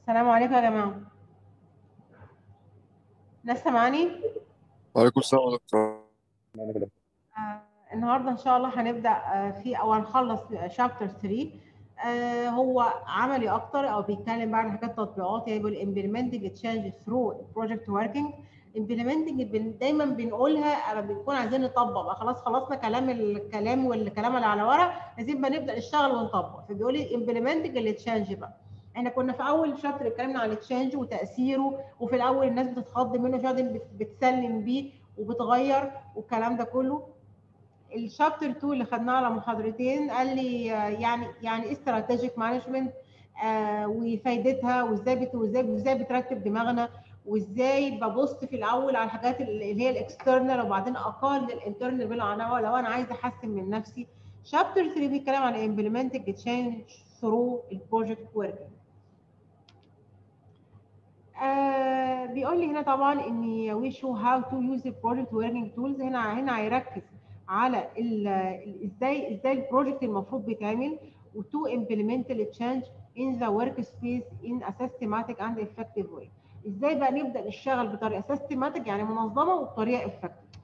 السلام عليكم يا جماعة ناس سامعاني؟ وعليكم السلام ورحمة الله آه النهارده ان شاء الله هنبدا آه في او هنخلص شابتر 3 آه هو عملي اكتر او بيتكلم بقى عن حاجات تطبيقات يعني بيقول implementing change through project working implementing بن دايما بنقولها لما بنكون عايزين نطبق بقى خلاص خلصنا كلام الكلام والكلام اللي على ورق عايزين بقى نبدا نشتغل ونطبق فبيقول لي implementing التشانج بقى احنا كنا في اول شابتر اتكلمنا عن التشانج وتاثيره وفي الاول الناس بتتخض منه مش قاعدين بتسلم بيه وبتغير والكلام ده كله الشابتر 2 اللي خدناه على محاضرتين قال لي يعني يعني ايه استراتيجيك مانجمنت آه وفايدتها وازاي بت وازاي وازاي بترتب دماغنا وازاي ببص في الاول على الحاجات اللي هي الاكسترنال وبعدين اقارن الانترنال بالعناوه لو انا عايزه احسن من نفسي شابتر 3 بيتكلم عن implementing change through البروجكت working آه بيقول لي هنا طبعا ان we show how to use the project working tools هنا هنا هيركز على ال ازاي ازاي البروجكت المفروض بيتعمل وتو implement the change in the workspace in a systematic and effective way ازاي بقى نبدا نشتغل بطريقه systematic يعني منظمه وبطريقه effective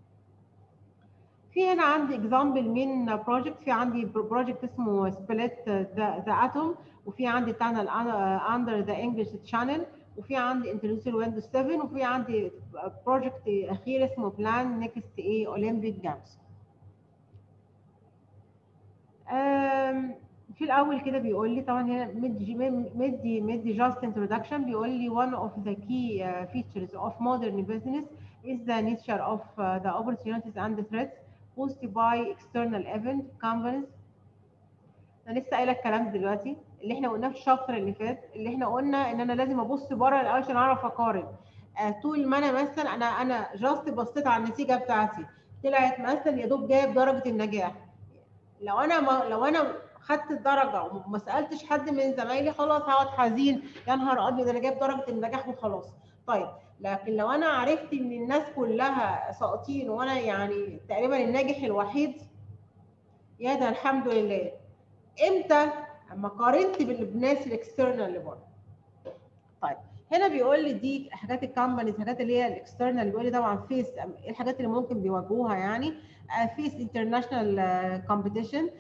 في هنا عندي اكزامبل من بروجكت في عندي بروجكت اسمه سبليت ذا اتوم وفي عندي تانل اندر ذا انجلش تشانل وفي عندي انترناشونال ويندوز 7 وفي عندي بروجكت اخير اسمه بلان نيكست اي اولمبيك جيمز في الاول كده بيقول لي طبعا هنا مدي مدي مدي جاست انتروداكشن بيقول لي one of the key features of modern business is the nature of the opportunities and the threats posed by external event companies انا لسه قايله الكلام دلوقتي اللي احنا قلناه في الشابتر اللي فات اللي احنا قلنا ان انا لازم ابص بره الاول عشان اعرف اقارن آه طول ما انا مثلا انا انا جاست بصيت على النتيجه بتاعتي طلعت مثلا يا دوب جايب درجه النجاح لو انا ما لو انا خدت الدرجه وما سالتش حد من زمايلي خلاص هقعد حزين يا نهار ابيض انا جايب درجه النجاح وخلاص طيب لكن لو انا عرفت ان الناس كلها ساقطين وانا يعني تقريبا الناجح الوحيد يا ده الحمد لله امتى اما قارنت بالناس الاكسترنال اللي بره طيب هنا بيقول لي دي حاجات الكامبانيز الحاجات اللي هي الاكسترنال بيقول لي طبعا فيس ايه الحاجات اللي ممكن بيواجهوها يعني فيس انترناشونال كومبيتيشن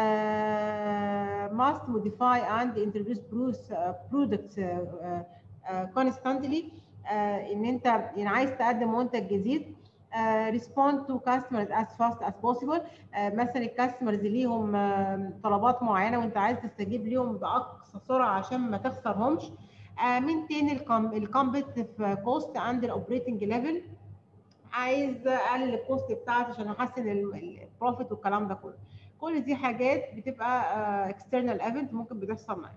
must modify and introduce products constantly ان انت يعني عايز تقدم منتج جديد Uh, respond to customers as fast as possible uh, مثلا الكاستمرز ليهم uh, طلبات معينه وانت عايز تستجيب ليهم باقصى سرعه عشان ما تخسرهمش maintain الكومبتيتيف كوست عند الاوبريتنج ليفل عايز اقلل الكوست بتاعتي عشان احسن البروفيت والكلام ده كله كل دي حاجات بتبقى external event ممكن بتحصل معاك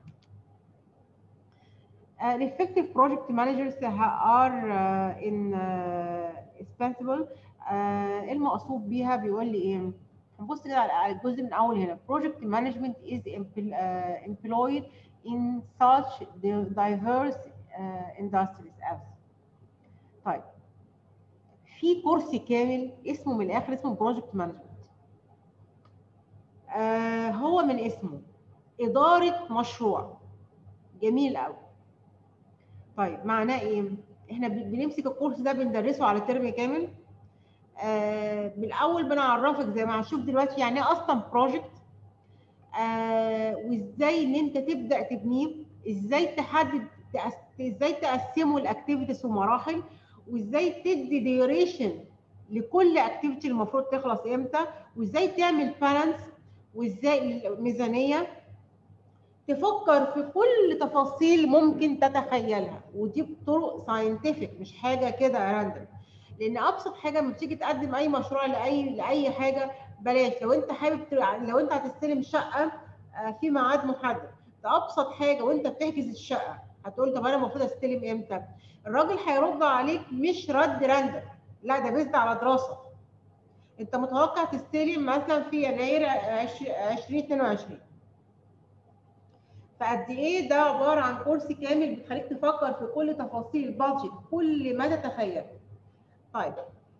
Uh, effective project managers are uh, in uh, indispensable uh, المقصود بيها بيقول لي ايه؟ هنبص كده على الجزء من اول هنا project management is uh, employed in such diverse uh, industries as طيب في كورس كامل اسمه من الاخر اسمه project management uh, هو من اسمه إدارة مشروع جميل قوي طيب معناه ايه؟ احنا بنمسك الكورس ده بندرسه على ترم كامل آه بالاول بنعرفك زي ما هنشوف دلوقتي يعني ايه اصلا بروجكت آه وازاي ان انت تبدا تبنيه ازاي تحدد ازاي تقسمه لاكتيفيتيز ومراحل وازاي تدي ديوريشن لكل اكتيفيتي المفروض تخلص امتى وازاي تعمل بالانس وازاي ميزانيه تفكر في كل تفاصيل ممكن تتخيلها ودي بطرق ساينتفك مش حاجه كده راندم لان ابسط حاجه لما تيجي تقدم اي مشروع لاي لاي حاجه بلاش لو انت حابب لو انت هتستلم شقه في ميعاد محدد ده ابسط حاجه وانت بتحجز الشقه هتقول طب انا المفروض استلم امتى الراجل هيرد عليك مش رد راندم لا ده بيزد على دراسه انت متوقع تستلم مثلا في يناير 2022 فقد ايه ده عباره عن كورس كامل بتخليك تفكر في كل تفاصيل البادجت كل ما تتخيل طيب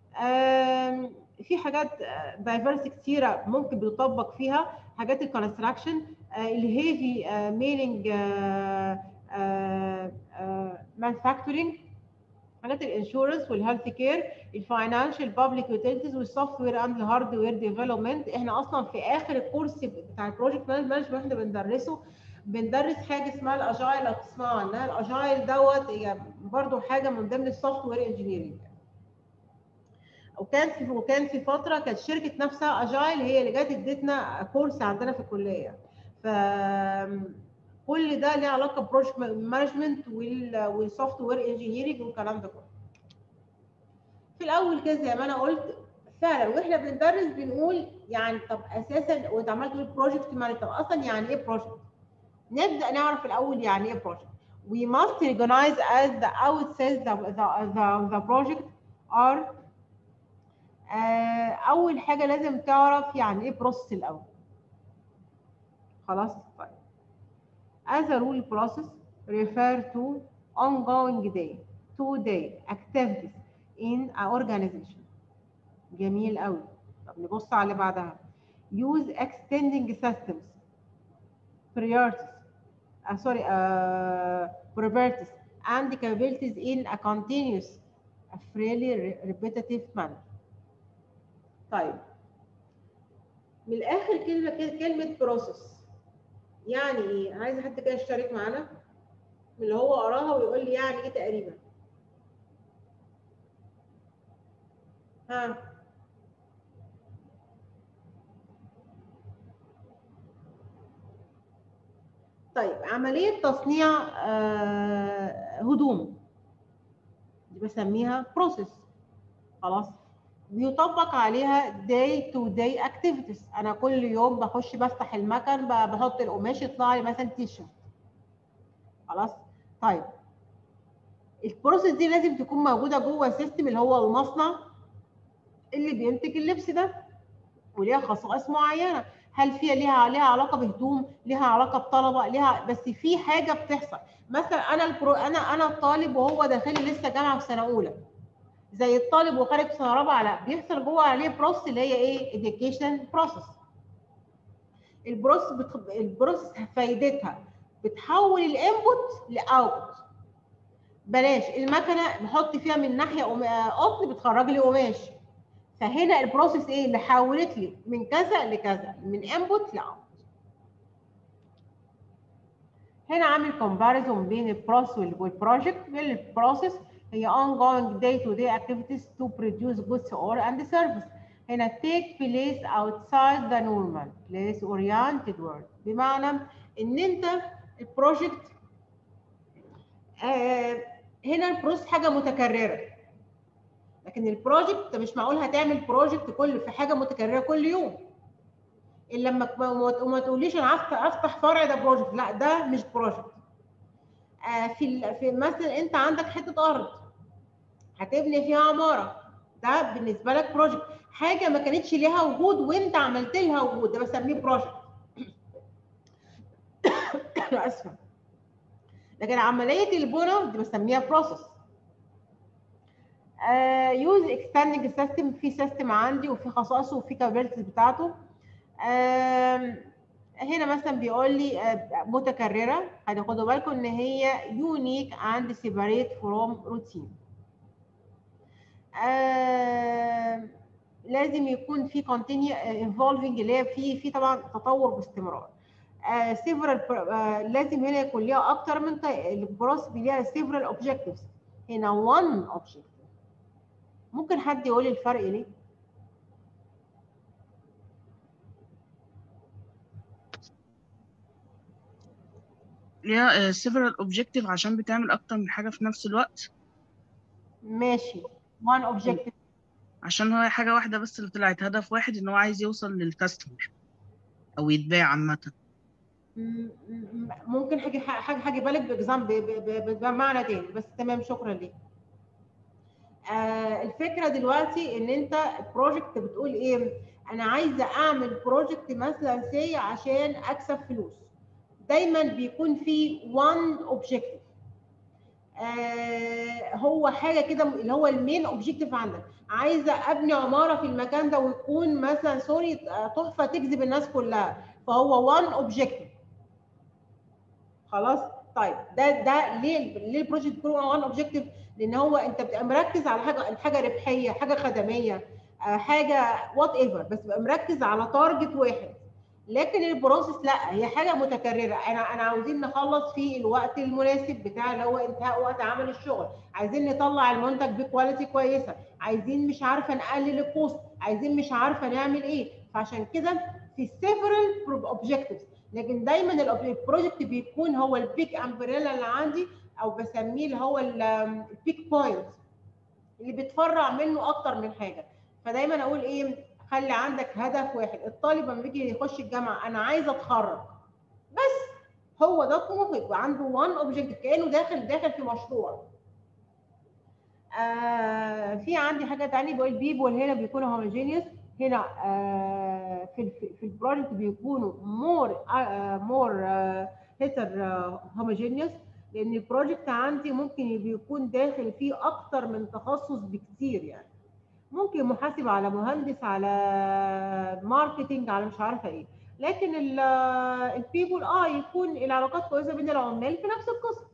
في حاجات دايفرس كتيره ممكن بتطبق فيها حاجات الكونستراكشن الهيفي ميلينج مانفاكتورنج حاجات الانشورنس والهيلث كير الفاينانشال بابليك يوتيليتيز والسوفت وير اند الهاردوير ديفلوبمنت احنا اصلا في اخر الكورس بتاع البروجكت مانجمنت احنا بندرسه بندرس حاجه اسمها الاجايل لو تسمعوا عنها الاجايل دوت هي برضه حاجه من ضمن السوفت وير انجينيرنج وكان في وكان في فتره كانت شركه نفسها اجايل هي اللي جت ادتنا كورس عندنا في الكليه ف كل ده ليه علاقه ببروجكت مانجمنت والسوفت وير انجينيرنج والكلام ده كله في الاول كده زي ما انا قلت فعلا واحنا بندرس بنقول يعني طب اساسا وانت عمال تقول بروجكت مانجمنت طب اصلا يعني ايه بروجكت؟ نبدا نعرف الاول يعني ايه بروجكت we must recognize as the outset the, the, the, the project are آه اول حاجه لازم تعرف يعني ايه بروسيس الاول خلاص طيب as a rule process refer to ongoing day to day activities in an organization جميل قوي طب نبص على اللي بعدها use extending systems priorities uh, sorry uh, properties and capabilities in a continuous a fairly repetitive manner طيب من الاخر كلمه كلمه بروسيس يعني ايه عايز حد كده يشترك معانا من اللي هو قراها ويقول لي يعني ايه تقريبا ها طيب عمليه تصنيع آه هدوم دي بسميها بروسيس خلاص بيطبق عليها day to day activities انا كل يوم بخش بفتح المكن بحط القماش يطلع لي مثلا تي شيرت خلاص طيب البروسيس دي لازم تكون موجوده جوه السيستم اللي هو المصنع اللي بينتج اللبس ده وليها خصائص معينه هل فيها ليها ليها علاقه بهدوم ليها علاقه بطلبه ليها بس في حاجه بتحصل مثلا انا البرو انا انا الطالب وهو داخلي لسه جامعه في سنه اولى زي الطالب وخارج سنه رابعه لا بيحصل جوه عليه بروسس اللي هي ايه education بروسس البروسس بتخ... البروسس فايدتها بتحول الانبوت لاوتبوت بلاش المكنه بحط فيها من ناحيه قطن بتخرج لي قماش فهنا البروسيس ايه اللي حولت لي من كذا لكذا من انبوت لاوت هنا عامل كومباريزون بين البروسيس والبروجكت البروسيس هي ongoing day to day activities to produce goods or and service هنا take place outside the normal place oriented world بمعنى ان انت البروجكت آه هنا البروسيس حاجه متكرره لكن البروجكت انت مش معقول هتعمل بروجكت كل في حاجه متكرره كل يوم الا لما وما تقوليش انا عايز افتح فرع ده بروجكت لا ده مش بروجكت آه في في مثلا انت عندك حته ارض هتبني فيها عماره ده بالنسبه لك بروجكت حاجه ما كانتش ليها وجود وانت عملت لها وجود ده بسميه بروجكت اسفه لكن عمليه البنى دي بسميها بروسيس يوز اكستندنج سيستم في سيستم عندي وفي خصائصه وفي كابابيلتيز بتاعته آه هنا مثلا بيقول لي آه متكرره هتاخدوا بالكم ان هي يونيك اند سيبريت فروم روتين لازم يكون في كونتينيو انفولفنج اللي هي في في طبعا تطور باستمرار سيفرال لازم هنا يكون ليها اكتر من البروس ليها سيفرال اوبجكتيفز هنا وان اوبجكتيف ممكن حد يقول لي الفرق ليه؟ ليها several objective عشان بتعمل أكتر من حاجة في نفس الوقت ماشي one objective عشان هو حاجة واحدة بس اللي طلعت هدف واحد إن هو عايز يوصل للكاستمر أو يتباع عامة ممكن حاجة حاجة حاجة بالك بإكزام بمعنى تاني بس تمام شكرا ليك آه الفكرة دلوقتي إن أنت بروجكت بتقول إيه أنا عايزة أعمل بروجكت مثلا سي عشان أكسب فلوس دايما بيكون في one objective آه هو حاجه كده اللي هو المين اوبجيكتيف عندك عايزه ابني عماره في المكان ده ويكون مثلا سوري تحفه تجذب الناس كلها فهو وان اوبجيكتيف خلاص طيب ده ده ليه ليه البروجكت بيكون وان اوبجيكتيف لان هو انت بتبقى مركز على حاجه حاجه ربحيه حاجه خدميه آه، حاجه وات ايفر بس بتبقى مركز على تارجت واحد لكن البروسيس لا هي حاجه متكرره انا انا عاوزين نخلص في الوقت المناسب بتاع اللي هو انتهاء وقت عمل الشغل عايزين نطلع المنتج بكواليتي كويسه عايزين مش عارفه نقلل الكوست عايزين مش عارفه نعمل ايه فعشان كده في several objectives لكن دايما البروجكت بيكون هو البيك امبريلا اللي عندي او بسميه اللي هو البيك بوينت اللي بتفرع منه اكتر من حاجه فدايما اقول ايه خلي عندك هدف واحد الطالب لما بيجي يخش الجامعه انا عايز اتخرج بس هو ده طموحه يبقى عنده وان اوبجيكتيف كانه داخل داخل في مشروع آه في عندي حاجه ثانيه بقول بيبول هنا بيكونوا هوموجينيوس هنا آه في ال في البروجكت بيكونوا مور مور هيتر هوموجينيوس لان البروجكت عندي ممكن بيكون داخل فيه اكتر من تخصص بكتير يعني ممكن محاسب على مهندس على ماركتينج على مش عارفه ايه لكن البيبول اه يكون العلاقات كويسه بين العمال في نفس القسم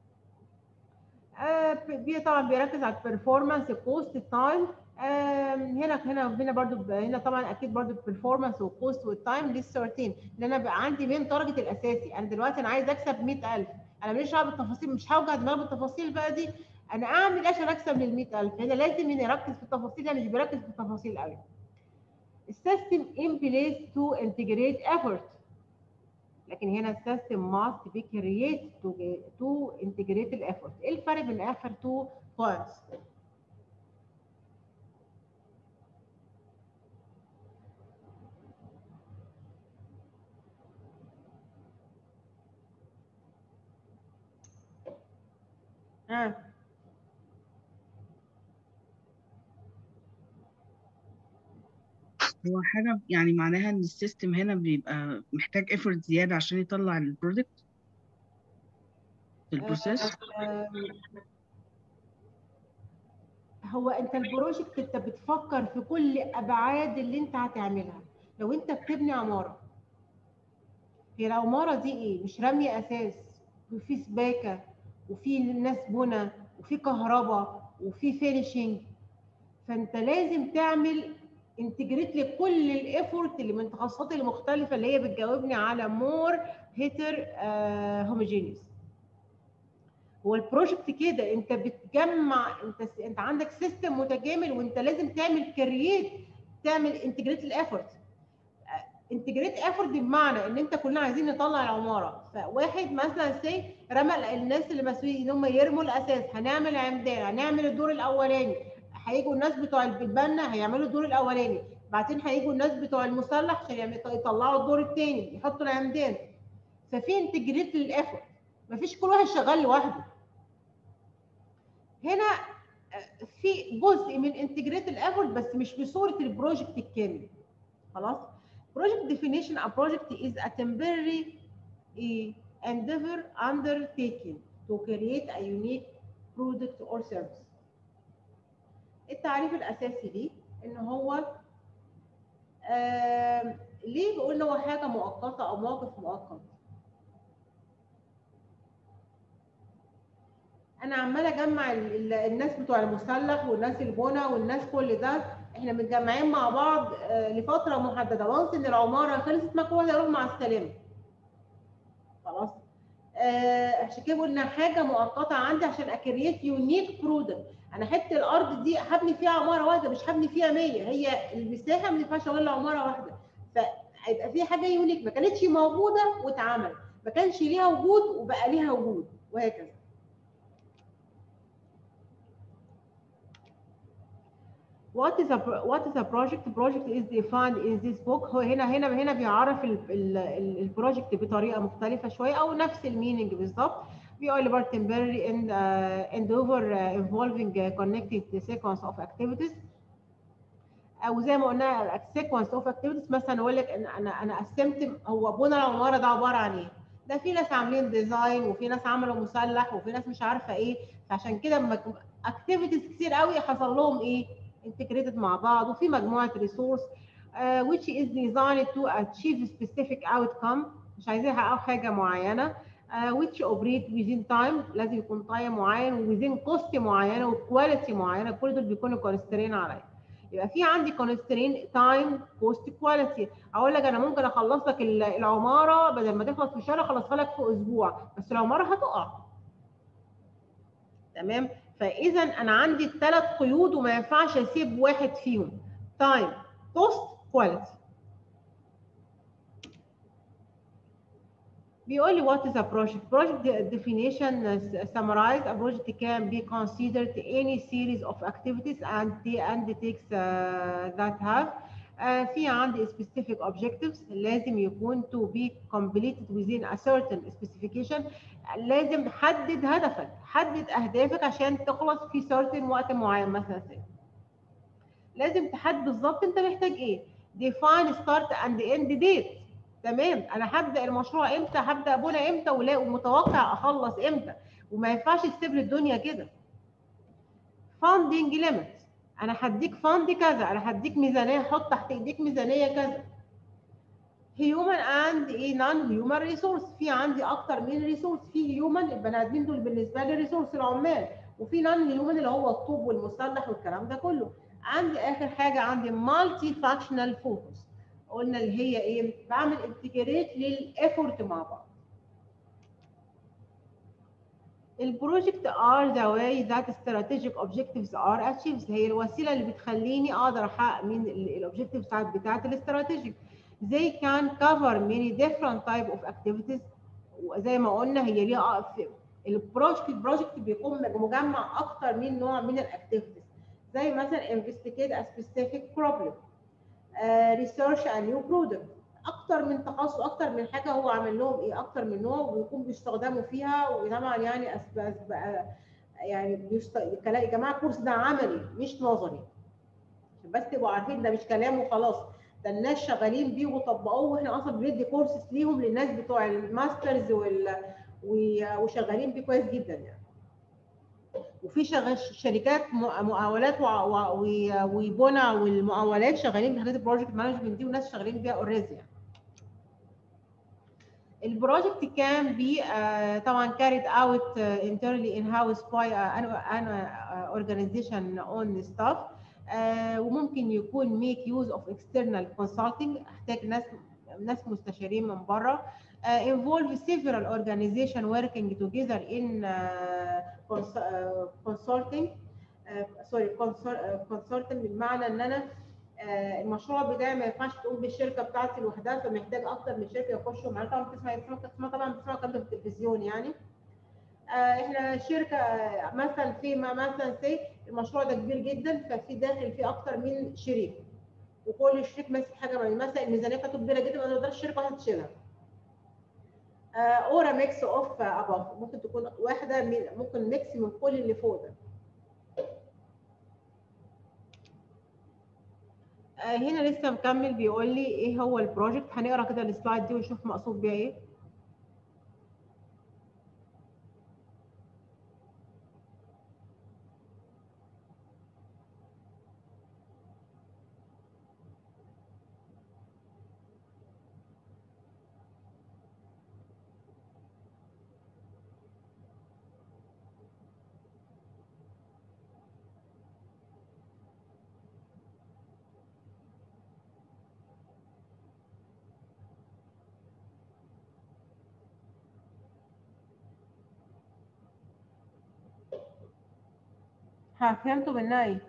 آه بي طبعا بيركز على البرفورمانس الكوست التايم آه هنا هنا هنا برضو هنا طبعا اكيد برضو البرفورمانس والكوست والتايم للسورتين لان انا بقى عندي مين تارجت الاساسي انا دلوقتي انا عايز اكسب 100000 انا ماليش دعوه بالتفاصيل مش هوجع دماغي بالتفاصيل بقى دي انا اعمل ايه عشان اكسب لل 100000 هنا لازم اني اركز في التفاصيل انا مش بركز في التفاصيل قوي السيستم in place to integrate effort لكن هنا السيستم must be created to, to integrate the effort ايه الفرق بين اخر two points آه. هو حاجة يعني معناها إن السيستم هنا بيبقى محتاج effort زيادة عشان يطلع البرودكت في البروسيس هو انت البروجكت انت بتفكر في كل ابعاد اللي انت هتعملها لو انت بتبني عماره هي العماره دي ايه مش رمي اساس وفي سباكه وفي ناس بنى وفي كهرباء وفي فينيشنج فانت لازم تعمل انتجريت لكل الايفورت اللي من التخصصات المختلفه اللي هي بتجاوبني على مور هيتر هوموجينيوس هو البروجكت كده انت بتجمع انت انت عندك سيستم متكامل وانت لازم تعمل كرييت تعمل انتجريت الافورت انتجريت افورت بمعنى ان انت كلنا عايزين نطلع العماره فواحد مثلا سي رمى الناس اللي مسؤولين ان هم يرموا الاساس هنعمل عمدان هنعمل الدور الاولاني هيجوا الناس بتوع البنا هيعملوا الدور الاولاني بعدين هيجوا الناس بتوع المسلح عشان يطلعوا الدور الثاني يحطوا العمدان ففي انتجريت للافورت مفيش كل واحد شغال لوحده هنا في جزء من انتجريت الافورت بس مش بصوره البروجكت الكامل خلاص project definition a project is a temporary endeavor undertaken to create a unique product or service التعريف الاساسي ليه ان هو آه ليه بقول ان هو حاجه مؤقته او موقف مؤقت انا عماله اجمع الناس بتوع المسلح والناس البنى والناس كل ده احنا متجمعين مع بعض لفتره محدده وانس ان العماره خلصت ما كل واحد يروح مع السلامه خلاص عشان كده قلنا حاجه مؤقته عندي عشان اكريت يونيك برودكت انا حته الارض دي هبني فيها عماره واحده مش هبني فيها 100 هي المساحه ما ينفعش اقول عماره واحده فهيبقى في حاجه يونيك ما كانتش موجوده واتعمل ما كانش ليها وجود وبقى ليها وجود وهكذا what is a what is a project project is defined in this book هو هنا هنا هنا بيعرف البروجكت بطريقه مختلفه شويه او نفس الميننج بالظبط بيقول لي temporary and uh, endeavor uh, involving uh, connected sequence of activities او زي ما قلنا sequence of activities مثلا اقول لك ان انا انا قسمت هو بنى العماره ده عباره عن ايه؟ ده في ناس عاملين ديزاين وفي ناس عملوا مسلح وفي ناس مش عارفه ايه فعشان كده اكتيفيتيز كتير قوي حصل لهم ايه؟ integrated مع بعض وفي مجموعه ريسورس uh, which is designed to achieve specific outcome مش عايزين يحققوا حاجه معينه uh, which operate within time لازم يكون تايم معين وwithin cost معينه وكواليتي معينه كل دول بيكونوا كونسترين عليا يبقى في عندي كونسترين تايم كوست كواليتي اقول لك انا ممكن اخلص لك ال- العماره بدل ما تخلص في شهر اخلصها لك في اسبوع بس العماره هتقع تمام فاذا انا عندي الثلاث قيود وما ينفعش اسيب واحد فيهم تايم كوست كواليتي بيقول لي what is a project project de- definition uh, summarize a project can be considered any series of activities and the undertakes uh, that have uh, في عندي specific objectives لازم يكون to be completed within a certain specification لازم حدد هدفك حدد اهدافك عشان تخلص في certain وقت معين مثلا say. لازم تحدد بالظبط انت محتاج ايه define start and end date تمام انا هبدا المشروع امتى هبدا بنى امتى ولا ومتوقع اخلص امتى وما ينفعش تسيب لي الدنيا كده funding limit انا هديك فند كذا انا هديك ميزانيه حط تحت ايديك ميزانيه كذا human and a non human resource في عندي اكتر من ريسورس في human البني ادمين دول بالنسبه لي ريسورس العمال وفي non human اللي هو الطوب والمسلح والكلام ده كله عندي اخر حاجه عندي مالتي فاكشنال فوكس قلنا اللي هي ايه بعمل انتجريت للافورت مع بعض البروجكت ار ذا واي ذات strategic objectives are achieved هي الوسيله اللي بتخليني اقدر احقق من الاوبجكتيفز بتاعت الاستراتيجيك they can cover many different type of activities وزي ما قلنا هي ليها في- البروجكت البروجكت بيكون مجمع اكتر من نوع من الاكتيفيتيز زي مثلا investigate a specific problem uh, research a new product اكتر من تخصص اكتر من حاجه هو عامل لهم ايه اكتر من نوع ويكون بيستخدموا فيها وطبعا يعني أسب... أسب... يعني بيست... يا جماعه الكورس ده عملي مش نظري عشان بس تبقوا عارفين ده مش كلام وخلاص ده الناس شغالين بيه وطبقوه واحنا اصلا بندي كورسز ليهم للناس بتوع الماسترز وال... و- وشغالين بيه كويس جدا يعني وفي شغال شركات م- مقاولات وع- وع- و- وبنى والمقاولات شغالين بحاجات البروجكت مانجمنت دي وناس شغالين بيها اوريدي يعني البروجكت كان بي طبعا carried out uh, internally in house by uh, an, an uh, organization on staff uh, وممكن يكون make use of external consulting احتاج ناس ناس مستشارين من بره uh, involve several organization working together in uh, cons- uh, consulting uh, sorry consult- uh, consulting بمعنى ان انا آه، المشروع بتاعي ما ينفعش تقوم بالشركه بتاعتي لوحدها فمحتاج اكتر من شركه يخشوا معايا طبعا بتسمع بتسمع بتسمع طبعا بتسمع الكلام ده في التلفزيون يعني آه، احنا شركه آه، مثلا في ما- مثلا سي المشروع ده كبير جدا ففي داخل فيه اكتر من شريك وكل شريك ماسك حاجه من مثلا الميزانيه بتاعته كبيره جدا ما تقدرش شركه واحده تشيلها اورا ميكس اوف اباف ممكن تكون واحده من ممكن ميكس من كل اللي فوق ده آه، هنا لسه مكمل بيقول لي ايه هو البروجكت هنقرا كده السلايد دي ونشوف مقصود بيها ايه ها فهمتوا منها ايه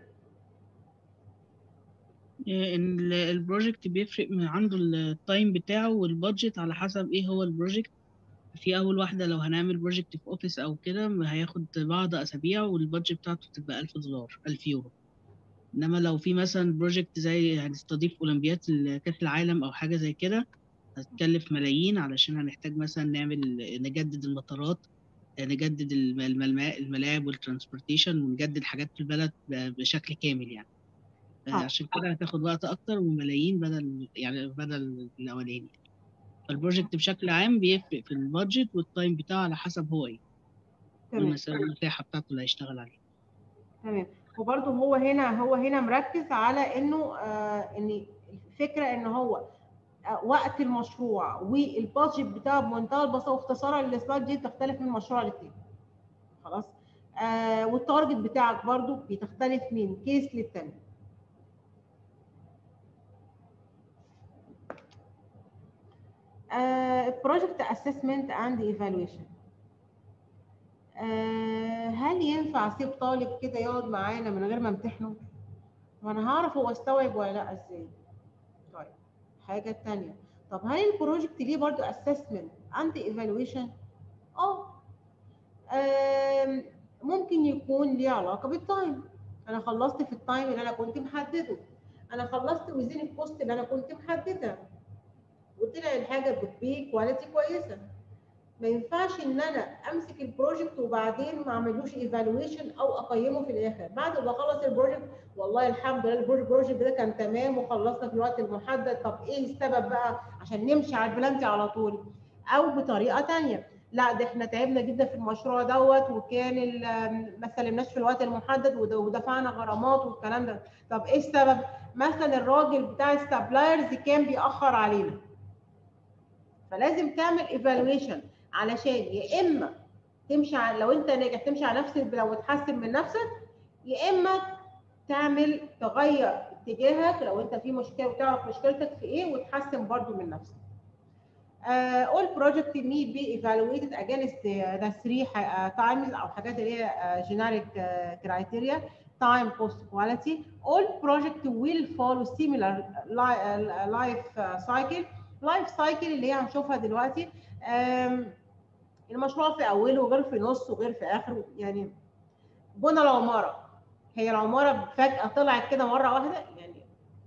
إيه ان ال- البروجكت بيفرق من عنده التايم بتاعه والبادجت على حسب ايه هو البروجكت في اول واحده لو هنعمل بروجكت في اوفيس او كده هياخد بعض اسابيع والبادجت بتاعته تبقى 1000 دولار 1000 يورو انما لو في مثلا بروجكت زي هنستضيف اولمبياد كاس العالم او حاجه زي كده هتكلف ملايين علشان هنحتاج مثلا نعمل نجدد المطارات نجدد الم- الم- الملاعب والترانسبورتيشن ونجدد حاجات في البلد ب- بشكل كامل يعني آه. عشان كده هتاخد وقت اكتر وملايين بدل يعني بدل الاولاني فالبروجكت بشكل عام بيفرق في البادجت والتايم بتاعه على حسب هو ايه تمام والمسا- والمساحه بتاعته اللي هيشتغل عليها تمام وبرده هو هنا هو هنا مركز على انه آه ان الفكره ان هو آه، وقت المشروع والبادجت بتاعه بمنتهى البساطه واختصارا للسلايد دي بتختلف من مشروع للتاني خلاص آه والتارجت بتاعك برضو بتختلف من كيس للتاني بروجكت اسسمنت اند ايفالويشن هل ينفع اسيب طالب كده يقعد معانا من غير ما امتحنه وانا هعرف هو استوعب ولا لا ازاي طيب حاجه تانية طب هل البروجكت ليه برضو اسسمنت اند ايفالويشن اه آم، ممكن يكون ليه علاقه بالتايم انا خلصت في التايم اللي انا كنت محدده انا خلصت وزين الكوست اللي انا كنت محددها وطلع الحاجه بتبي كواليتي كويسه ما ينفعش ان انا امسك البروجكت وبعدين ما اعملوش ايفالويشن او اقيمه في الاخر بعد ما اخلص البروجكت والله الحمد لله البروجكت البروجكت ده كان تمام وخلصنا في الوقت المحدد طب ايه السبب بقى عشان نمشي على البلانتي على طول او بطريقه ثانيه لا ده احنا تعبنا جدا في المشروع دوت وكان ال- ما سلمناش في الوقت المحدد ود- ودفعنا غرامات والكلام ده طب ايه السبب مثلا الراجل بتاع السبلايرز كان بيأخر علينا فلازم تعمل ايفالويشن علشان يا اما تمشي على لو انت ناجح تمشي على نفس البلا وتحسن من نفسك يا اما تعمل تغير اتجاهك لو انت في مشكله وتعرف مشكلتك في ايه وتحسن برضو من نفسك. Uh, all project need be evaluated against the, the three uh, times او حاجات اللي هي uh, generic uh, criteria time cost quality all project will follow similar li- uh, life uh, cycle life cycle اللي هي هنشوفها دلوقتي um, المشروع في اوله وغير في نصه وغير في اخره يعني بنى العماره هي العماره فجاه طلعت كده مره واحده يعني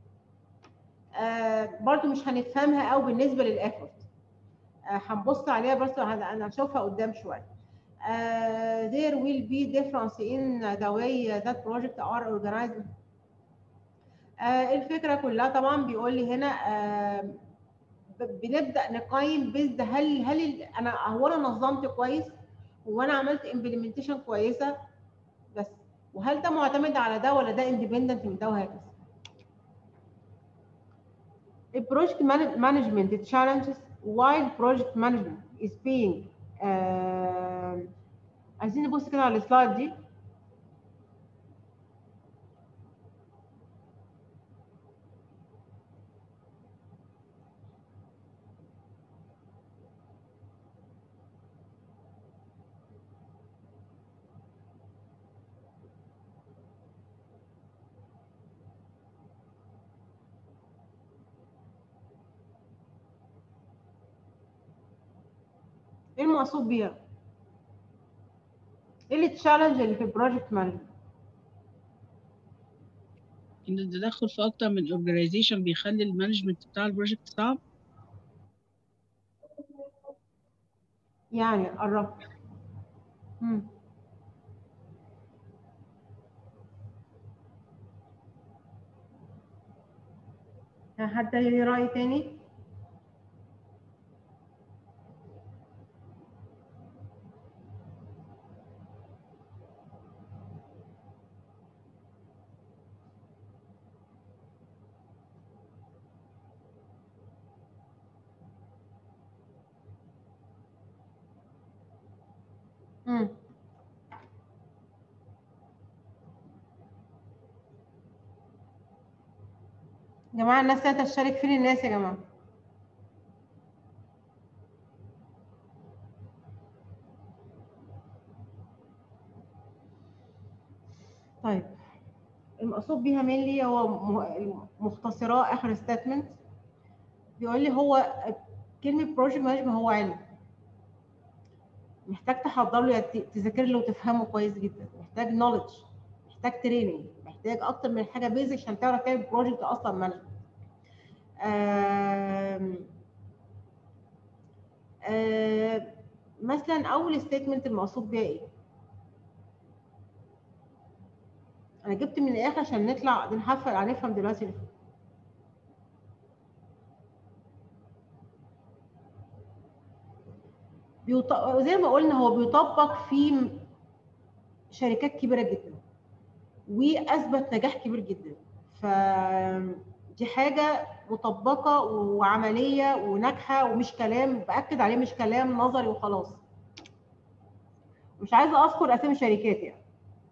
آه برضو مش هنفهمها قوي بالنسبه للافورت آه هنبص عليها بس هن- انا هنشوفها قدام شويه آه there will be difference in the way that project are organized آه الفكره كلها طبعا بيقول لي هنا آه ب- بنبدا نقيم بيز هل هل ال- انا هو انا نظمت كويس هو انا عملت امبلمنتيشن كويسه بس وهل ده معتمد على ده ولا ده اندبندنت من ده وهكذا البروجكت مانجمنت تشالنجز while project management is being uh, عايزين نبص كده على السلايد دي ايه المقصود بيها؟ ايه التشالنج اللي في البروجكت مانجمنت؟ ان التدخل في اكتر من اورجانيزيشن بيخلي المانجمنت بتاع البروجكت صعب يعني قربت مم. ها، حد ليه رأي تاني؟ مم. يا جماعة الناس لا تشترك فين الناس يا جماعة طيب المقصود بيها مينلي هو م- مختصراه اخر ستيتمنت بيقول لي هو كلمة بروجكت مانجمنت هو علم محتاج تحضر له يعني تذاكر له وتفهمه كويس جدا محتاج نولج محتاج تريننج محتاج اكتر من حاجه بيزك عشان تعرف تعمل بروجكت اصلا مانجمنت آم، آم، مثلا اول ستيتمنت المقصود بيها ايه انا جبت من الاخر عشان نطلع نحفل هنفهم دلوقتي اللي فوق. بيط... زي ما قلنا هو بيطبق في شركات كبيره جدا واثبت نجاح كبير جدا ف دي حاجه مطبقه وعمليه وناجحه ومش كلام باكد عليه مش كلام نظري وخلاص مش عايزه اذكر اسامي شركات يعني